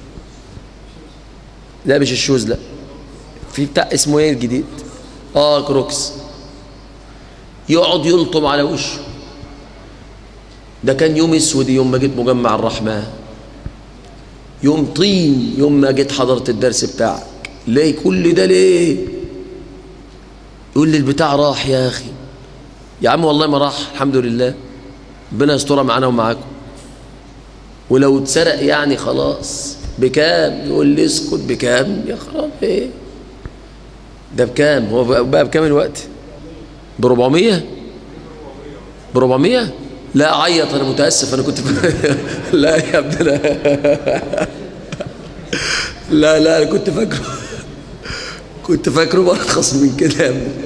S1: لا مش الشوز لا في بتاع اسمه ايه الجديد اه كروكس يقعد يلطم على وشه ده كان يوم اسود يوم ما جيت مجمع الرحمه يوم طين يوم ما جيت حضرت الدرس بتاعك ليه كل ده ليه يقول لي البتاع راح يا اخي يا عم والله ما راح الحمد لله ربنا يسترها معانا ومعاكم ولو اتسرق يعني خلاص بكام يقول لي اسكت بكام يا خراب ايه ده بكام هو بقى بكام الوقت ب 400 ب 400 لا عيط انا متاسف انا كنت لا يا ابني لا لا لا انا كنت فاكره كنت فاكره برخص من كده يا ابني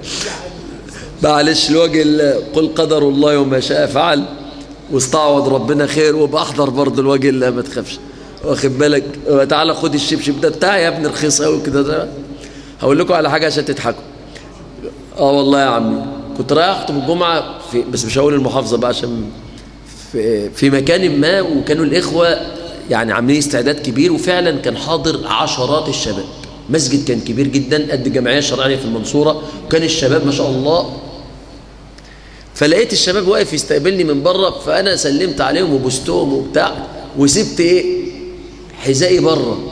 S1: معلش لوجه قل قدر الله وما شاء فعل واستعوض ربنا خير وبحضر برضه لوجه الله ما تخافش واخد بالك تعالى خد الشبشب ده بتاعي يا ابني رخيص قوي كده ده هقول لكم على حاجه عشان تضحكوا اه والله يا عمي كنت رايح اخطب الجمعه في بس مش هقول المحافظه بقى عشان في, في مكان ما وكانوا الاخوه يعني عاملين استعداد كبير وفعلا كان حاضر عشرات الشباب مسجد كان كبير جدا قد الجمعيه الشرعيه في المنصوره وكان الشباب ما شاء الله فلقيت الشباب واقف يستقبلني من بره فانا سلمت عليهم وبستهم وبتاع وسبت ايه حذائي بره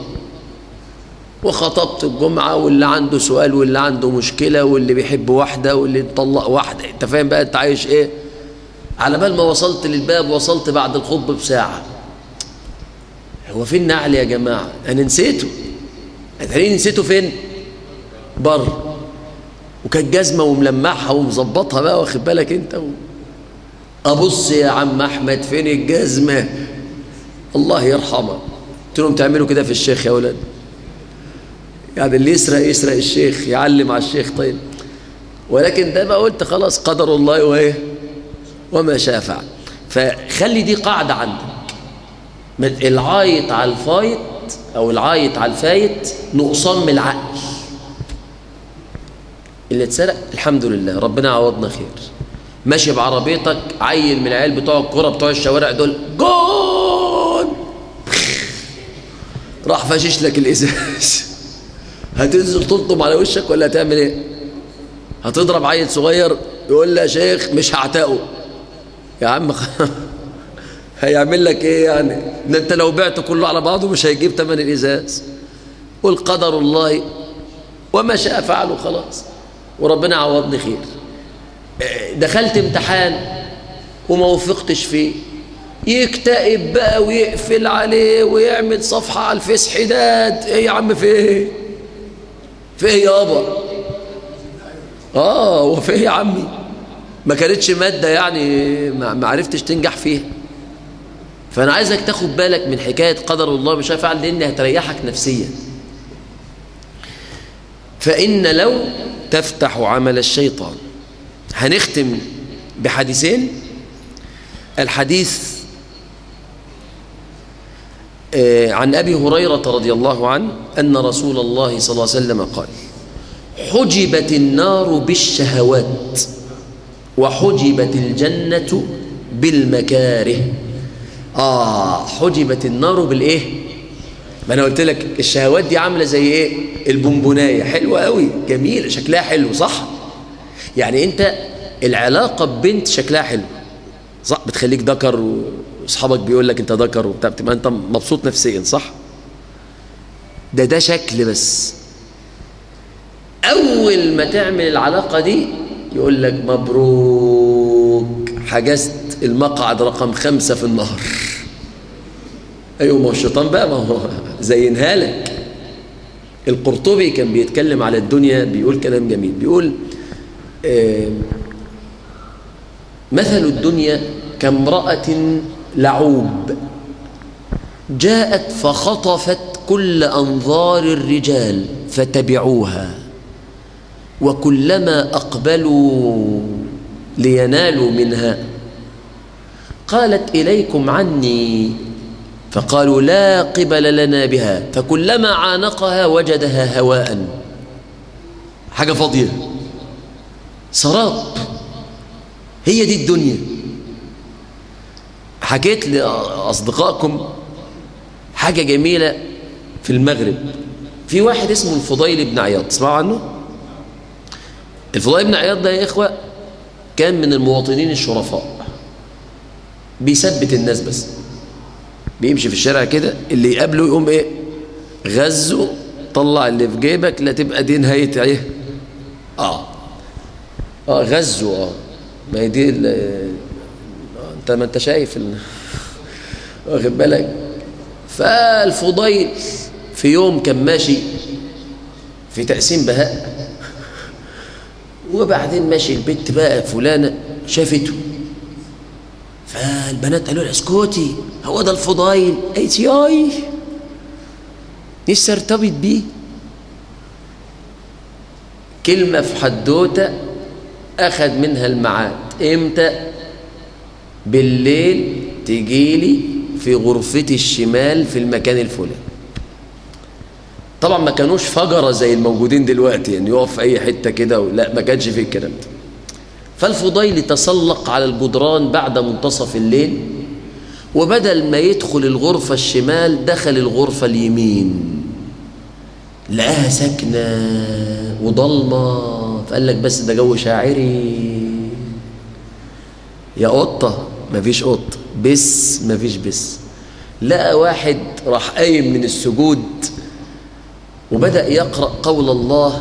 S1: وخطبت الجمعة واللي عنده سؤال واللي عنده مشكلة واللي بيحب واحدة واللي طلق واحدة انت فاهم بقى انت عايش ايه على بال ما وصلت للباب وصلت بعد الخطبة بساعة هو فين نعل يا جماعة انا نسيته هتلاقيني نسيته فين بره وكانت جزمة وملمعها ومظبطها بقى واخد بالك انت و... ابص يا عم احمد فين الجزمة الله يرحمه قلت لهم تعملوا كده في الشيخ يا ولاد يعني اللي يسرق يسرق الشيخ يعلم على الشيخ طيب ولكن ده بقى قلت خلاص قدر الله وايه وما شاء فعل فخلي دي قاعدة عندك العايط على الفايت او العايط على الفايت نقصان من العقل اللي اتسرق الحمد لله ربنا عوضنا خير ماشي بعربيتك عيل من العيال بتوع الكوره بتوع الشوارع دول جول راح فاشش لك الازاز هتنزل تلطم على وشك ولا هتعمل ايه هتضرب عيل صغير يقول لي يا شيخ مش هعتقه يا عم هيعمل لك ايه يعني ده انت لو بعته كله على بعضه مش هيجيب ثمن الازاز قل قدر الله وما شاء فعله خلاص وربنا عوضني خير دخلت امتحان وما وفقتش فيه يكتئب بقى ويقفل عليه ويعمل صفحة على الفيس حداد ايه يا عم في ايه في ايه يابا اه وفي ايه يا عمي ما كانتش مادة يعني ما عرفتش تنجح فيها فانا عايزك تاخد بالك من حكاية قدر الله مش هفعل لان هتريحك نفسيا فإن لو تفتح عمل الشيطان هنختم بحديثين الحديث عن أبي هريرة رضي الله عنه أن رسول الله صلى الله عليه وسلم قال حجبت النار بالشهوات وحجبت الجنة بالمكاره آه حجبت النار بالإيه ما أنا قلت لك الشهوات دي عاملة زي إيه البونبوناية حلوة قوي جميلة شكلها حلو صح يعني أنت العلاقة ببنت شكلها حلو صح بتخليك ذكر واصحابك بيقول لك انت ذكر وبتاع بتبقى انت مبسوط نفسيا صح ده ده شكل بس اول ما تعمل العلاقه دي يقول لك مبروك حجزت المقعد رقم خمسة في النهر ايوه ما هو الشيطان بقى ما هو زينها لك القرطبي كان بيتكلم على الدنيا بيقول كلام جميل بيقول آه مثل الدنيا كامرأة لعوب جاءت فخطفت كل أنظار الرجال فتبعوها وكلما أقبلوا لينالوا منها قالت إليكم عني فقالوا لا قبل لنا بها فكلما عانقها وجدها هواء حاجة فاضية سراب هي دي الدنيا حكيت لأصدقائكم حاجة جميلة في المغرب في واحد اسمه الفضيل بن عياض تسمعوا عنه الفضيل بن عياض ده يا إخوة كان من المواطنين الشرفاء بيثبت الناس بس بيمشي في الشارع كده اللي يقابله يقوم ايه غزه طلع اللي في جيبك لا تبقى دي نهايه ايه اه اه غزه اه ما هي دي انت ما انت شايف ال... واخد بالك فالفضيل في يوم كان ماشي في تقسيم بهاء وبعدين ماشي البنت بقى فلانه شافته فالبنات قالوا لها اسكتي هو ده الفضايل قالت ياي نفسي ارتبط بيه كلمة في حدوتة أخذ منها الميعاد إمتى بالليل تجيلي في غرفتي الشمال في المكان الفلاني طبعا ما كانوش فجرة زي الموجودين دلوقتي يعني يقف في أي حتة كده لا ما كانش فيه الكلام ده فالفضيل تسلق على الجدران بعد منتصف الليل وبدل ما يدخل الغرفة الشمال دخل الغرفة اليمين لقاها ساكنة وضلمة فقال لك بس ده جو شاعري يا قطة مفيش قط بس مفيش بس لقى واحد راح قايم من السجود وبدأ يقرأ قول الله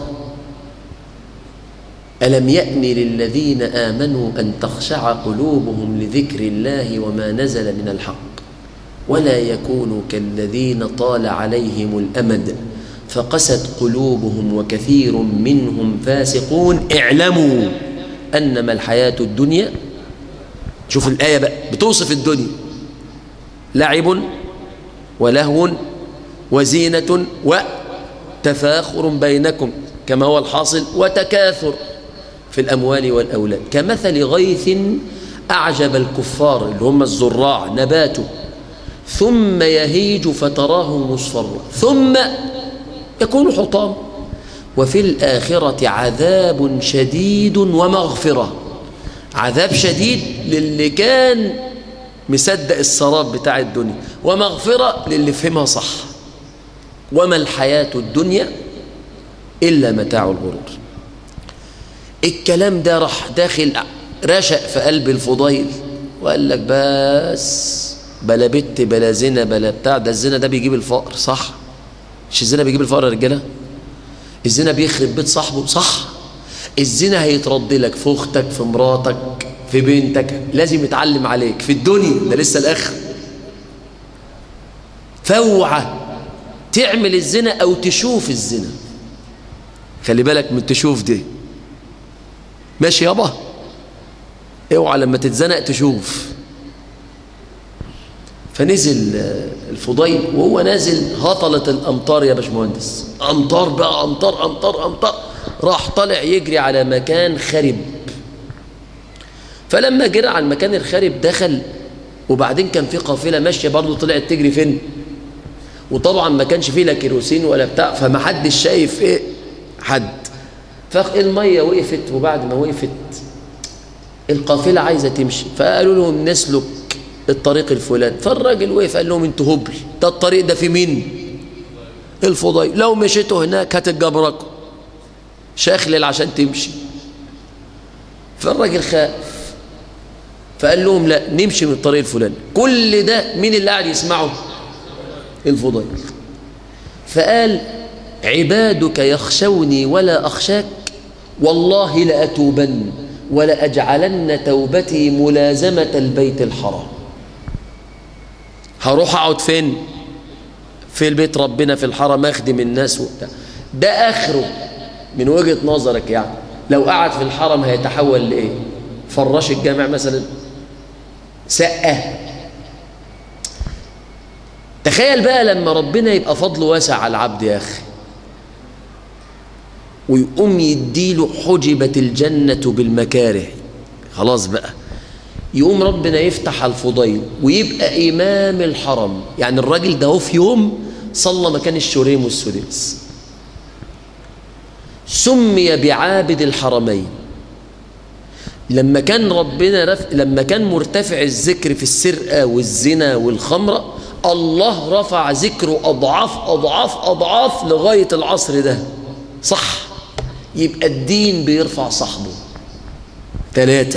S1: ألم يأن للذين آمنوا أن تخشع قلوبهم لذكر الله وما نزل من الحق ولا يكونوا كالذين طال عليهم الأمد فقست قلوبهم وكثير منهم فاسقون اعلموا أنما الحياة الدنيا شوف الآية بقى بتوصف الدنيا لعب ولهو وزينة وتفاخر بينكم كما هو الحاصل وتكاثر في الأموال والأولاد كمثل غيث أعجب الكفار اللي هم الزراع نباته ثم يهيج فتراه مصفرا ثم يكون حطام وفي الآخرة عذاب شديد ومغفرة عذاب شديد للي كان مصدق السراب بتاع الدنيا ومغفرة للي فهمها صح وما الحياة الدنيا إلا متاع الغرور الكلام ده راح داخل رشق في قلب الفضيل وقال لك بس بلا بت بلا زنا بلا بتاع ده الزنا ده بيجيب الفقر صح مش الزنا بيجيب الفقر يا رجاله الزنا بيخرب بيت صاحبه صح الزنا هيترد لك في اختك في مراتك في بنتك لازم يتعلم عليك في الدنيا ده لسه الاخر فوعى تعمل الزنا او تشوف الزنا خلي بالك من تشوف دي ماشي يابا اوعى لما تتزنق تشوف فنزل الفضيل وهو نازل هطلت الامطار يا باشمهندس امطار بقى امطار امطار امطار راح طالع يجري على مكان خرب فلما جرى على المكان الخرب دخل وبعدين كان في قافله ماشيه برضه طلعت تجري فين وطبعا ما كانش فيه لا كيروسين ولا بتاع فما حدش شايف ايه حد فالميه وقفت وبعد ما وقفت القافله عايزه تمشي فقالوا لهم نسلك الطريق الفلاني فالراجل وقف قال لهم انتوا هبل ده الطريق ده في مين الفضيل لو مشيتوا هناك هتتجبركوا شاخلل عشان تمشي فالراجل خاف فقال لهم لا نمشي من الطريق الفلاني كل ده مين اللي قاعد يسمعه الفضيل فقال عبادك يخشوني ولا أخشاك والله لأتوبن ولأجعلن توبتي ملازمة البيت الحرام هروح أقعد فين في البيت ربنا في الحرم أخدم الناس وبتاع ده آخره من وجهة نظرك يعني لو قعد في الحرم هيتحول لإيه فراش الجامع مثلا سقة تخيل بقى لما ربنا يبقى فضله واسع على العبد يا أخي ويقوم يديله حجبت الجنة بالمكاره خلاص بقى يقوم ربنا يفتح على الفضيل ويبقى إمام الحرم يعني الراجل ده هو في يوم صلى مكان الشريم والسديس سمي بعابد الحرمين لما كان ربنا رف... لما كان مرتفع الذكر في السرقة والزنا والخمرة الله رفع ذكره أضعاف أضعاف أضعاف لغاية العصر ده صح يبقى الدين بيرفع صاحبه ثلاثة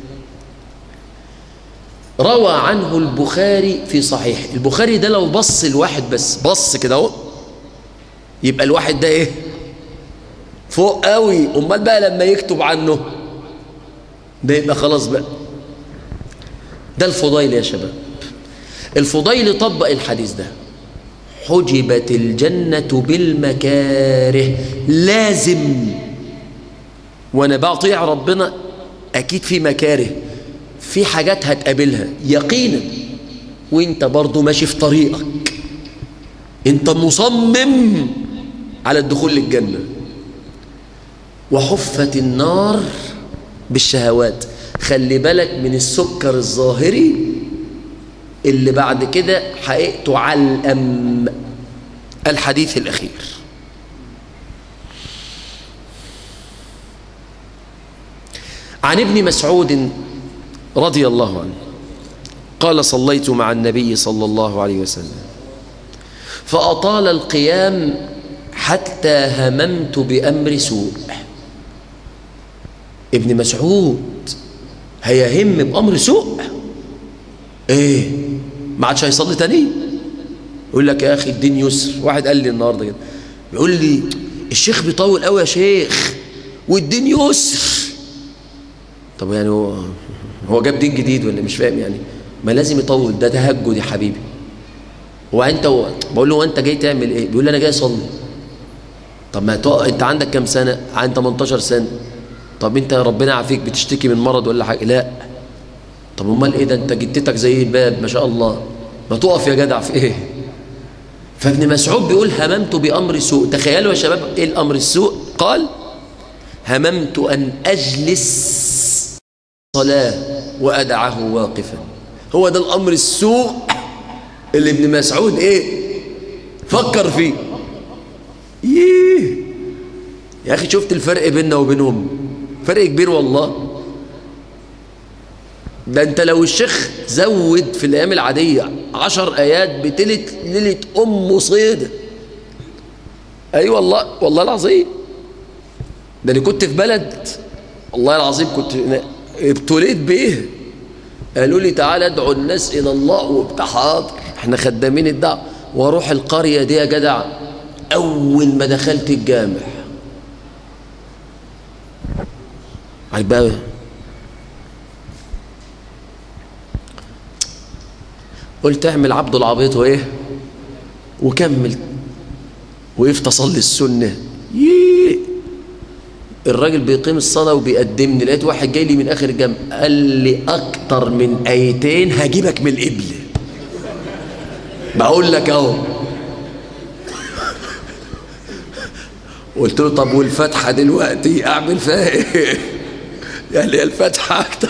S1: روى عنه البخاري في صحيح البخاري ده لو بص الواحد بس بص كده اهو يبقى الواحد ده ايه فوق قوي امال بقى لما يكتب عنه ده يبقى خلاص بقى ده الفضيل يا شباب الفضيل طبق الحديث ده حجبت الجنة بالمكاره لازم وانا بطيع ربنا اكيد في مكاره في حاجات هتقابلها يقينا وانت برضو ماشي في طريقك انت مصمم على الدخول للجنة وحفت النار بالشهوات خلي بالك من السكر الظاهري اللي بعد كده حقيقته علقم الحديث الأخير عن ابن مسعود رضي الله عنه قال صليت مع النبي صلى الله عليه وسلم فأطال القيام حتى هممت بأمر سوء ابن مسعود هيهم بأمر سوء ايه ما عادش هيصلي تاني يقول لك يا اخي الدين يسر واحد قال لي النهارده كده بيقول لي الشيخ بيطول قوي يا شيخ والدين يسر طب يعني هو هو جاب دين جديد ولا مش فاهم يعني ما لازم يطول ده تهجد يا حبيبي هو انت بقول له انت جاي تعمل ايه بيقول لي انا جاي اصلي طب ما تو... انت عندك كام سنه عندي 18 سنه طب انت ربنا يعافيك بتشتكي من مرض ولا حاجه لا طب امال ايه ده انت جدتك زي الباب ما شاء الله ما تقف يا جدع في ايه فابن مسعود بيقول هممت بامر سوء تخيلوا يا شباب ايه الامر السوء قال هممت ان اجلس صلاه وادعه واقفا هو ده الامر السوء اللي ابن مسعود ايه فكر فيه ييه يا اخي شفت الفرق بيننا وبينهم فرق كبير والله ده انت لو الشيخ زود في الايام العاديه عشر ايات بتلت ليله ام صيده اي أيوة والله والله العظيم ده انا كنت في بلد والله العظيم كنت ابتليت بيه قالوا لي تعالى ادعو الناس الى الله وبتاع حاضر احنا خدامين الدعوه واروح القريه دي يا جدع اول ما دخلت الجامع عجبها قلت اعمل عبد العبيط وايه وكمل وقفت اصلي السنه ييه الراجل بيقيم الصلاه وبيقدمني لقيت واحد جاي لي من اخر الجامع قال لي اكتر من ايتين هجيبك من القبل بقول لك اهو قلت له طب والفتحه دلوقتي اعمل فيها ايه يعني الفتحه اكتر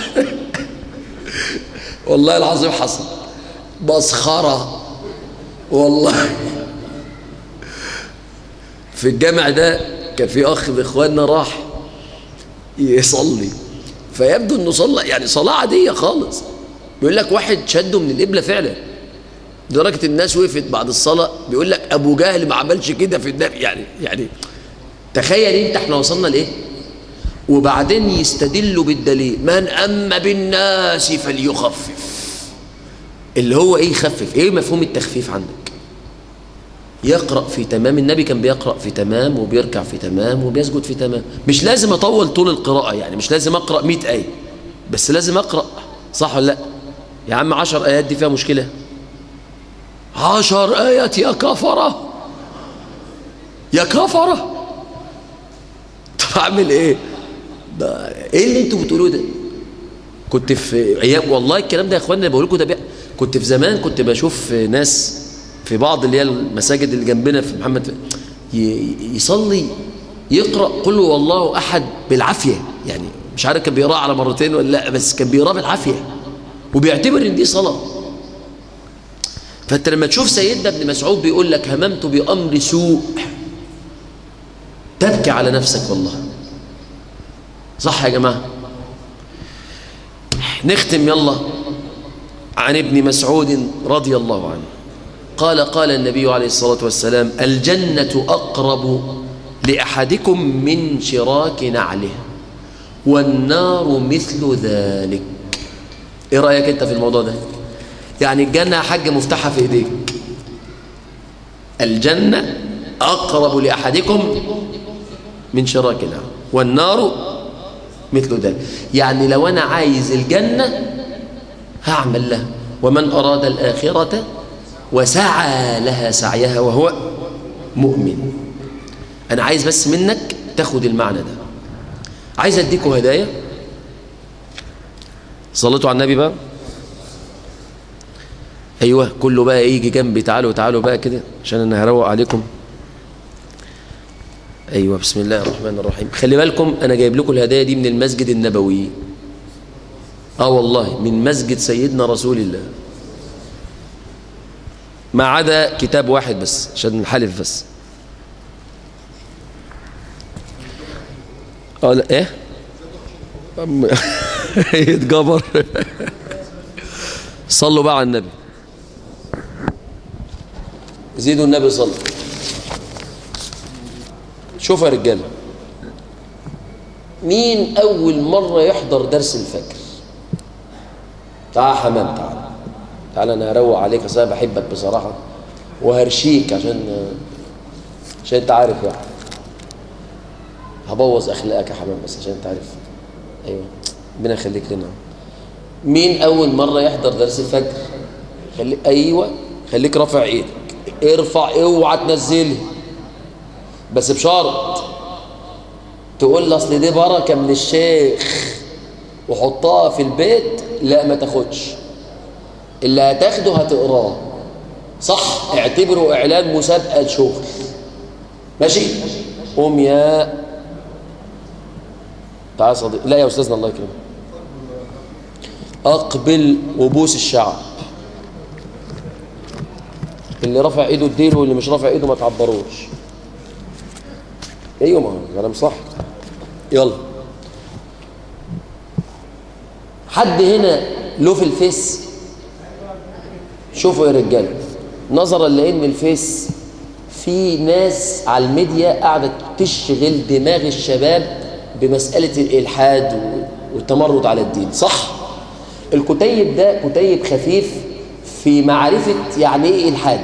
S1: والله العظيم حصل مسخرة والله في الجامع ده كان في أخ من إخواننا راح يصلي فيبدو إنه صلى يعني صلاة عادية خالص بيقول لك واحد شده من القبلة فعلا لدرجة الناس وقفت بعد الصلاة بيقول لك أبو جهل ما عملش كده في النبي يعني يعني تخيل أنت إحنا وصلنا لإيه؟ وبعدين يستدلوا بالدليل من أما بالناس فليخفف اللي هو ايه يخفف ايه مفهوم التخفيف عندك يقرأ في تمام النبي كان بيقرأ في تمام وبيركع في تمام وبيسجد في تمام مش لازم اطول طول القراءة يعني مش لازم اقرأ 100 آية بس لازم اقرأ صح ولا لا يا عم 10 آيات دي فيها مشكلة 10 آيات يا كفرة يا كفرة طب اعمل ايه ده ايه اللي انتوا بتقولوه ده كنت في ايام والله الكلام ده يا اخوانا بقول لكم ده بي... كنت في زمان كنت بشوف ناس في بعض اللي هي المساجد اللي جنبنا في محمد ي... يصلي يقرا قل هو الله احد بالعافيه يعني مش عارف كان بيقرا على مرتين ولا لا بس كان بيقرا بالعافيه وبيعتبر ان دي صلاه فانت لما تشوف سيدنا ابن مسعود بيقول لك هممت بامر سوء تبكي على نفسك والله صح يا جماعه نختم يلا عن ابن مسعود رضي الله عنه قال قال النبي عليه الصلاة والسلام الجنة أقرب لأحدكم من شراك نعله والنار مثل ذلك ايه رأيك انت في الموضوع ده يعني الجنة يا حاج مفتاحها في ايديك الجنة أقرب لأحدكم من شراك نعله والنار مثل ذلك يعني لو أنا عايز الجنة هعمل لها ومن أراد الآخرة وسعى لها سعيها وهو مؤمن أنا عايز بس منك تاخد المعنى ده عايز أديكم هدايا صليتوا على النبي بقى أيوة كله بقى يجي جنبي تعالوا تعالوا بقى كده عشان أنا هروق عليكم أيوة بسم الله الرحمن الرحيم خلي بالكم أنا جايب لكم الهدايا دي من المسجد النبوي آه والله من مسجد سيدنا رسول الله ما عدا كتاب واحد بس عشان نحلف بس اه لا ايه يتجبر صلوا بقى على النبي زيدوا النبي صلى شوفوا يا رجاله مين اول مره يحضر درس الفجر تعال يا حمام تعال تعال انا هروق عليك اصل انا بحبك بصراحه وهرشيك عشان عشان انت عارف يعني هبوظ اخلاقك يا حمام بس عشان انت عارف ايوه ربنا يخليك لنا مين اول مره يحضر درس الفجر خلي ايوه خليك رافع ايدك ارفع اوعى تنزلها بس بشرط تقول لي اصل دي بركه من الشيخ وحطها في البيت لا ما تاخدش اللي هتاخده هتقراه صح اعتبره اعلان مسابقه شغل ماشي قوم يا تعال صديق لا يا استاذنا الله يكرمك اقبل وبوس الشعب اللي رفع ايده اديله واللي مش رافع ايده ما تعبروش ايوه ما هو كلام صح يلا حد هنا له في الفيس شوفوا يا رجاله نظرا لان الفيس في ناس على الميديا قاعده تشغل دماغ الشباب بمساله الالحاد والتمرد على الدين صح الكتيب ده كتيب خفيف في معرفه يعني ايه الحاد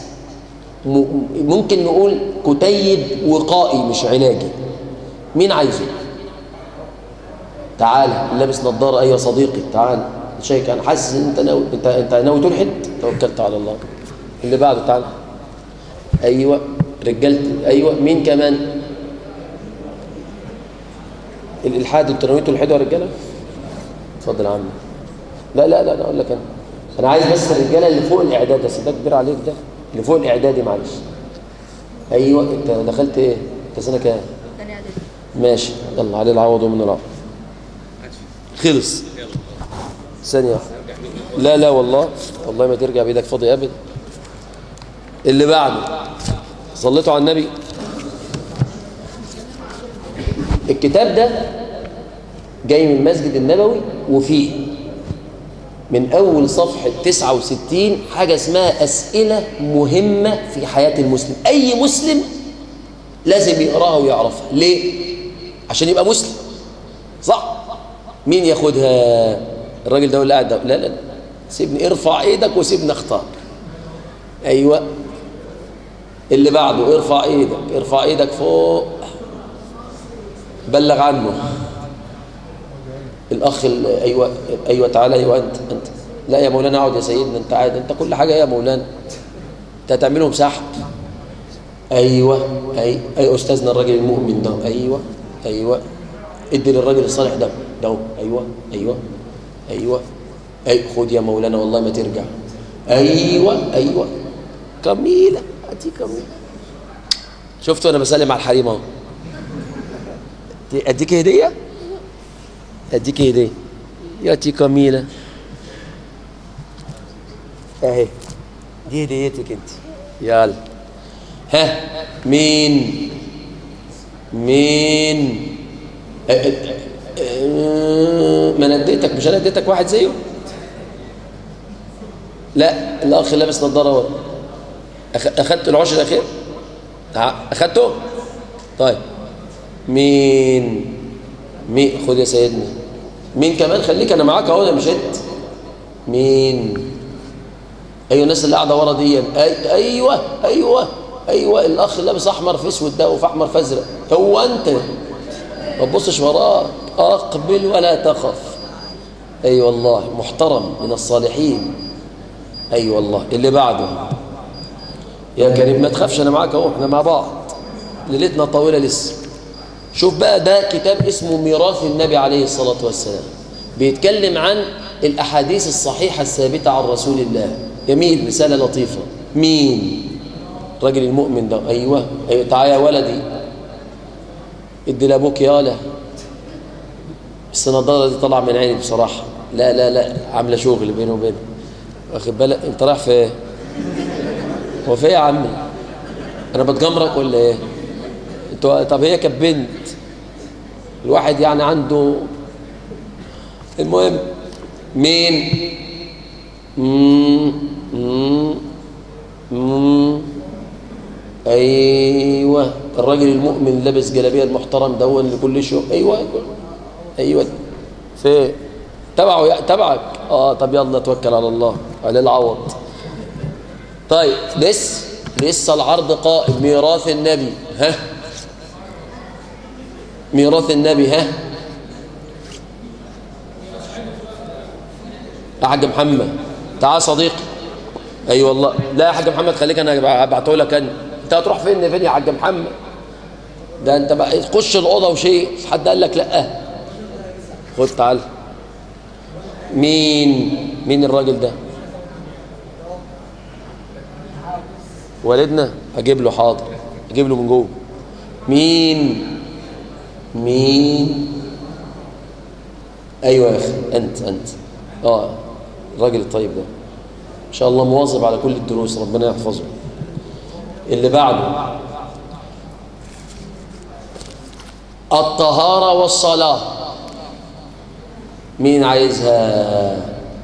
S1: ممكن نقول كتيب وقائي مش علاجي مين عايزه تعال لابس نظاره ايوه صديقي تعال شايك انا حاسس ان انت ناوي انت انت ناوي تلحد توكلت على الله اللي بعده تعال ايوه رجالتي ايوه مين كمان الالحاد انتوا ناويين تلحدوا يا رجاله اتفضل يا عم لا لا لا انا اقول لك انا انا عايز بس الرجاله اللي فوق الاعداد بس ده كبير عليك ده اللي فوق الاعدادي معلش ايوه انت دخلت ايه انت سنه كام ماشي يلا عليه العوض ومن العوض خلص ثانيه واحده لا لا والله والله ما ترجع بايدك فاضي ابدا اللي بعده صليتوا على النبي الكتاب ده جاي من المسجد النبوي وفيه من أول صفحة 69 حاجة اسمها أسئلة مهمة في حياة المسلم أي مسلم لازم يقراها ويعرفها ليه؟ عشان يبقى مسلم صح؟ مين ياخدها؟ الراجل ده اللي قاعد ده لا لا لا سيبني ارفع ايدك وسيبني اختار ايوه اللي بعده ارفع ايدك ارفع ايدك فوق بلغ عنه الاخ ايوه ايوه تعالى ايوه انت انت لا يا مولانا اقعد يا سيدنا انت عاد انت كل حاجه يا مولانا انت هتعملهم سحب ايوه اي اي استاذنا الراجل المؤمن ده ايوه ايوه ادي للراجل الصالح ده ده ايوه ايوه ايوه اي خد يا مولانا والله ما ترجع ايوه ايوه جميله ادي جميله شفتوا انا بسلم على الحريم اهو اديك هديه اديك هديه ياتي جميله اهي دي هديتك انت يلا ها مين مين أه أه أه ما انا اديتك مش انا اديتك واحد زيه لا الاخ لابس نظاره ورا اخدت العشر الاخير اخدته طيب مين مين خد يا سيدنا مين كمان خليك انا معاك اهو انا مشيت مين ايوه الناس اللي قاعده ورا دي أي ايوه ايوه ايوه الاخ اللي لابس احمر في اسود ده وفي احمر في ازرق هو انت ما تبصش وراك اقبل ولا تخف اي أيوة والله محترم من الصالحين اي أيوة والله اللي بعده يا كريم ما تخافش انا معاك اهو احنا مع بعض ليلتنا طويله لسه شوف بقى ده كتاب اسمه ميراث النبي عليه الصلاه والسلام بيتكلم عن الاحاديث الصحيحه الثابته عن رسول الله جميل رساله لطيفه مين الراجل المؤمن ده ايوه ايوه تعالى يا ولدي ادي لابوك يالا بس النضاره دي طالعه من عيني بصراحه لا لا لا عامله شغل بيني وبينه واخد بالك انت رايح في ايه هو في ايه يا عمي انا بتجمرك ولا ايه انتوا طب هي كانت بنت الواحد يعني عنده المهم مين مم. مم. مم. ايوه الراجل المؤمن لابس جلابيه المحترم ده هو اللي كل شيء ايوه ايوه ايوه في تبعه تبعك اه طب يلا توكل على الله على العوض طيب لسه لسه العرض قائم ميراث النبي ها ميراث النبي ها يا حاج محمد تعال صديقي اي أيوة والله لا يا حاج محمد خليك انا هبعته لك انا انت هتروح فين فين يا حاج محمد ده انت بقى تخش الاوضه وشيء حد قال لك لا خد تعال مين مين الراجل ده والدنا اجيب له حاضر اجيب له من جوه مين مين ايوه يا اخي انت انت اه الراجل الطيب ده ان شاء الله مواظب على كل الدروس ربنا يحفظه اللي بعده الطهارة والصلاة مين عايزها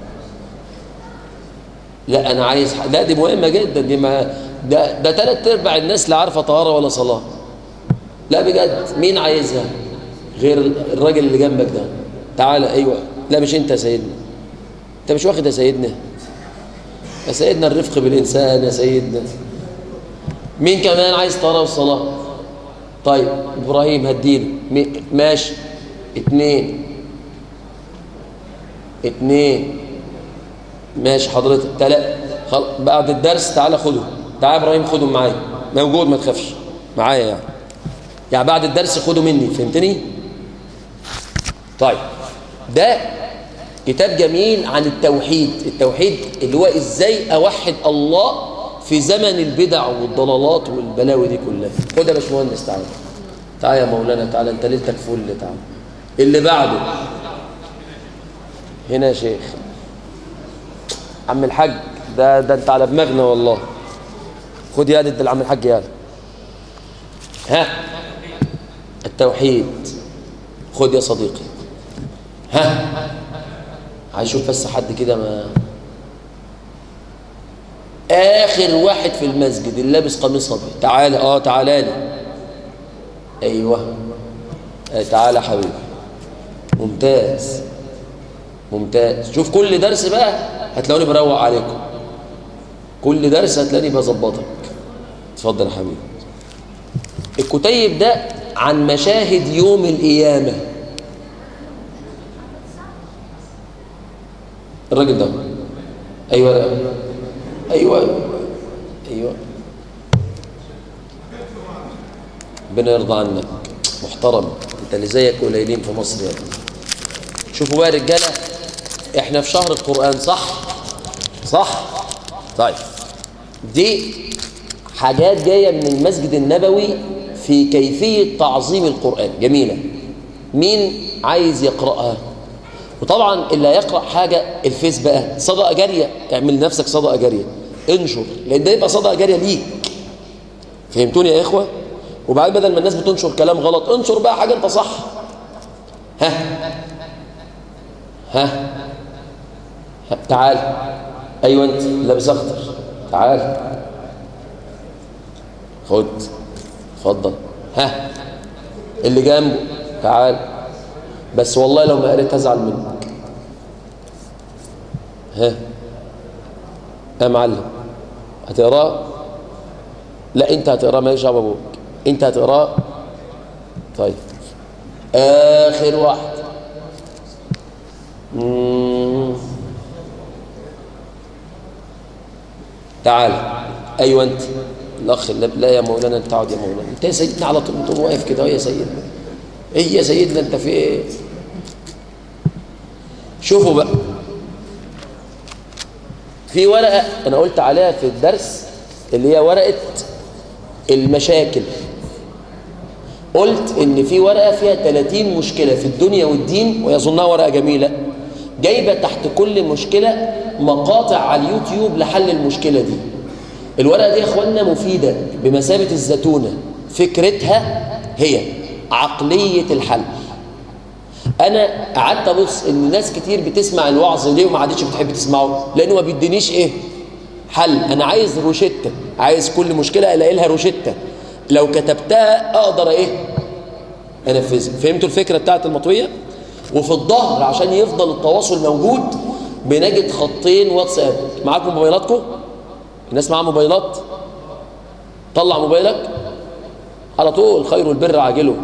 S1: لا انا عايز لا دي مهمة جدا دي ما ده ده ثلاث ارباع الناس لا عارفة طهارة ولا صلاة لا بجد مين عايزها غير الراجل اللي جنبك ده تعالى ايوه لا مش انت يا سيدنا انت مش واخد يا سيدنا يا سيدنا الرفق بالانسان يا سيدنا مين كمان عايز طهارة والصلاة طيب ابراهيم هديله ماشي اتنين اتنين ماشي حضرتك تلا خل... بعد الدرس تعالى خده تعالى ابراهيم خده معايا موجود ما تخافش معايا يعني يعني بعد الدرس خده مني فهمتني طيب ده كتاب جميل عن التوحيد التوحيد اللي هو ازاي اوحد الله في زمن البدع والضلالات والبلاوي دي كلها خد يا باشمهندس تعالى تعالى يا مولانا تعالى انت ليلتك فل تعالى اللي بعده هنا يا شيخ عم الحاج ده ده انت على دماغنا والله خد يا ده عم الحاج يا ها التوحيد خد يا صديقي ها عايز اشوف بس حد كده ما اخر واحد في المسجد اللي لابس قميص ابيض تعالى اه تعالى لي ايوه آه تعالى يا حبيبي ممتاز ممتاز شوف كل درس بقى هتلاقوني بروق عليكم كل درس هتلاقيني بظبطك اتفضل يا حبيبي الكتيب ده عن مشاهد يوم القيامه الراجل ده ايوه ايوه ايوه ربنا يرضى عنك محترم انت اللي زيك قليلين في مصر يا ابني شوفوا بقى رجاله احنا في شهر القران صح صح طيب دي حاجات جايه من المسجد النبوي في كيفيه تعظيم القران جميله مين عايز يقراها وطبعا اللي هيقرا حاجه الفيس بقى صدقه جاريه اعمل لنفسك صدقه جاريه انشر لان ده يبقى صدقه جاريه ليك فهمتوني يا اخوه وبعدين بدل ما الناس بتنشر كلام غلط انشر بقى حاجه انت صح ها ها, ها. تعال ايوه انت لابس اخضر تعال خد اتفضل ها اللي جنبه تعال بس والله لو ما قريت هزعل منك ها يا معلم هتقراه لا انت هتقراه ماليش دعوه ابوك انت هتقراه طيب اخر واحد مم. تعال ايوه انت الاخ لا يا مولانا انت اقعد يا مولانا انت يا سيدنا على طول طول واقف كده يا سيدنا ايه يا سيدنا انت في ايه شوفوا بقى في ورقه انا قلت عليها في الدرس اللي هي ورقه المشاكل قلت ان في ورقه فيها 30 مشكله في الدنيا والدين ويظنها ورقه جميله جايبه تحت كل مشكله مقاطع على اليوتيوب لحل المشكله دي الورقه دي يا اخوانا مفيده بمثابه الزتونه فكرتها هي عقليه الحل انا قعدت ابص ان ناس كتير بتسمع الوعظ ليه وما عادتش بتحب تسمعه لانه ما بيدينيش ايه حل انا عايز روشته عايز كل مشكله الاقي لها روشته لو كتبتها اقدر ايه انفذها فهمتوا الفكره بتاعت المطويه وفي الظهر عشان يفضل التواصل موجود بنجد خطين واتساب معاكم موبايلاتكم الناس معاها موبايلات طلع موبايلك على طول خير البر عاجله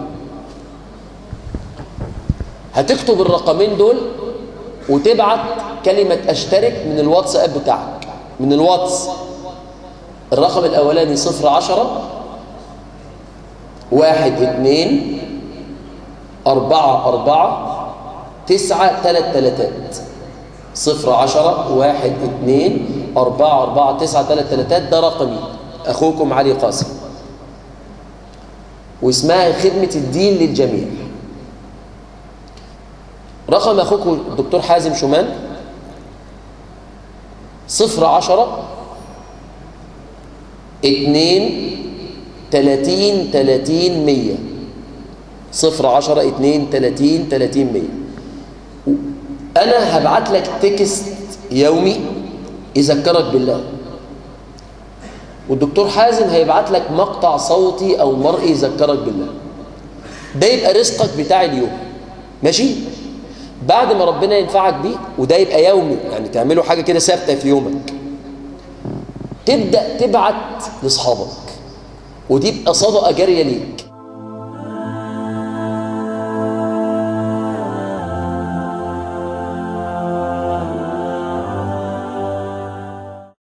S1: هتكتب الرقمين دول وتبعت كلمة اشترك من الواتساب بتاعك من الواتس الرقم الأولاني صفر عشرة واحد اتنين أربعة أربعة تسعة تلات تلاتات صفر عشرة واحد اتنين أربعة أربعة تسعة تلات تلاتات ده رقمي أخوكم علي قاسم واسمها خدمة الدين للجميع رقم أخوكم الدكتور حازم شومان صفر عشرة اتنين تلاتين تلاتين مية صفر عشرة اتنين تلاتين تلاتين مية أنا هبعت لك تكست يومي يذكرك بالله والدكتور حازم هيبعت لك مقطع صوتي أو مرئي يذكرك بالله ده يبقى رزقك بتاع اليوم ماشي بعد ما ربنا ينفعك بيه وده يبقى يومي يعني تعمله حاجة كده ثابتة في يومك تبدأ تبعت لأصحابك وتبقى صدقة جارية ليك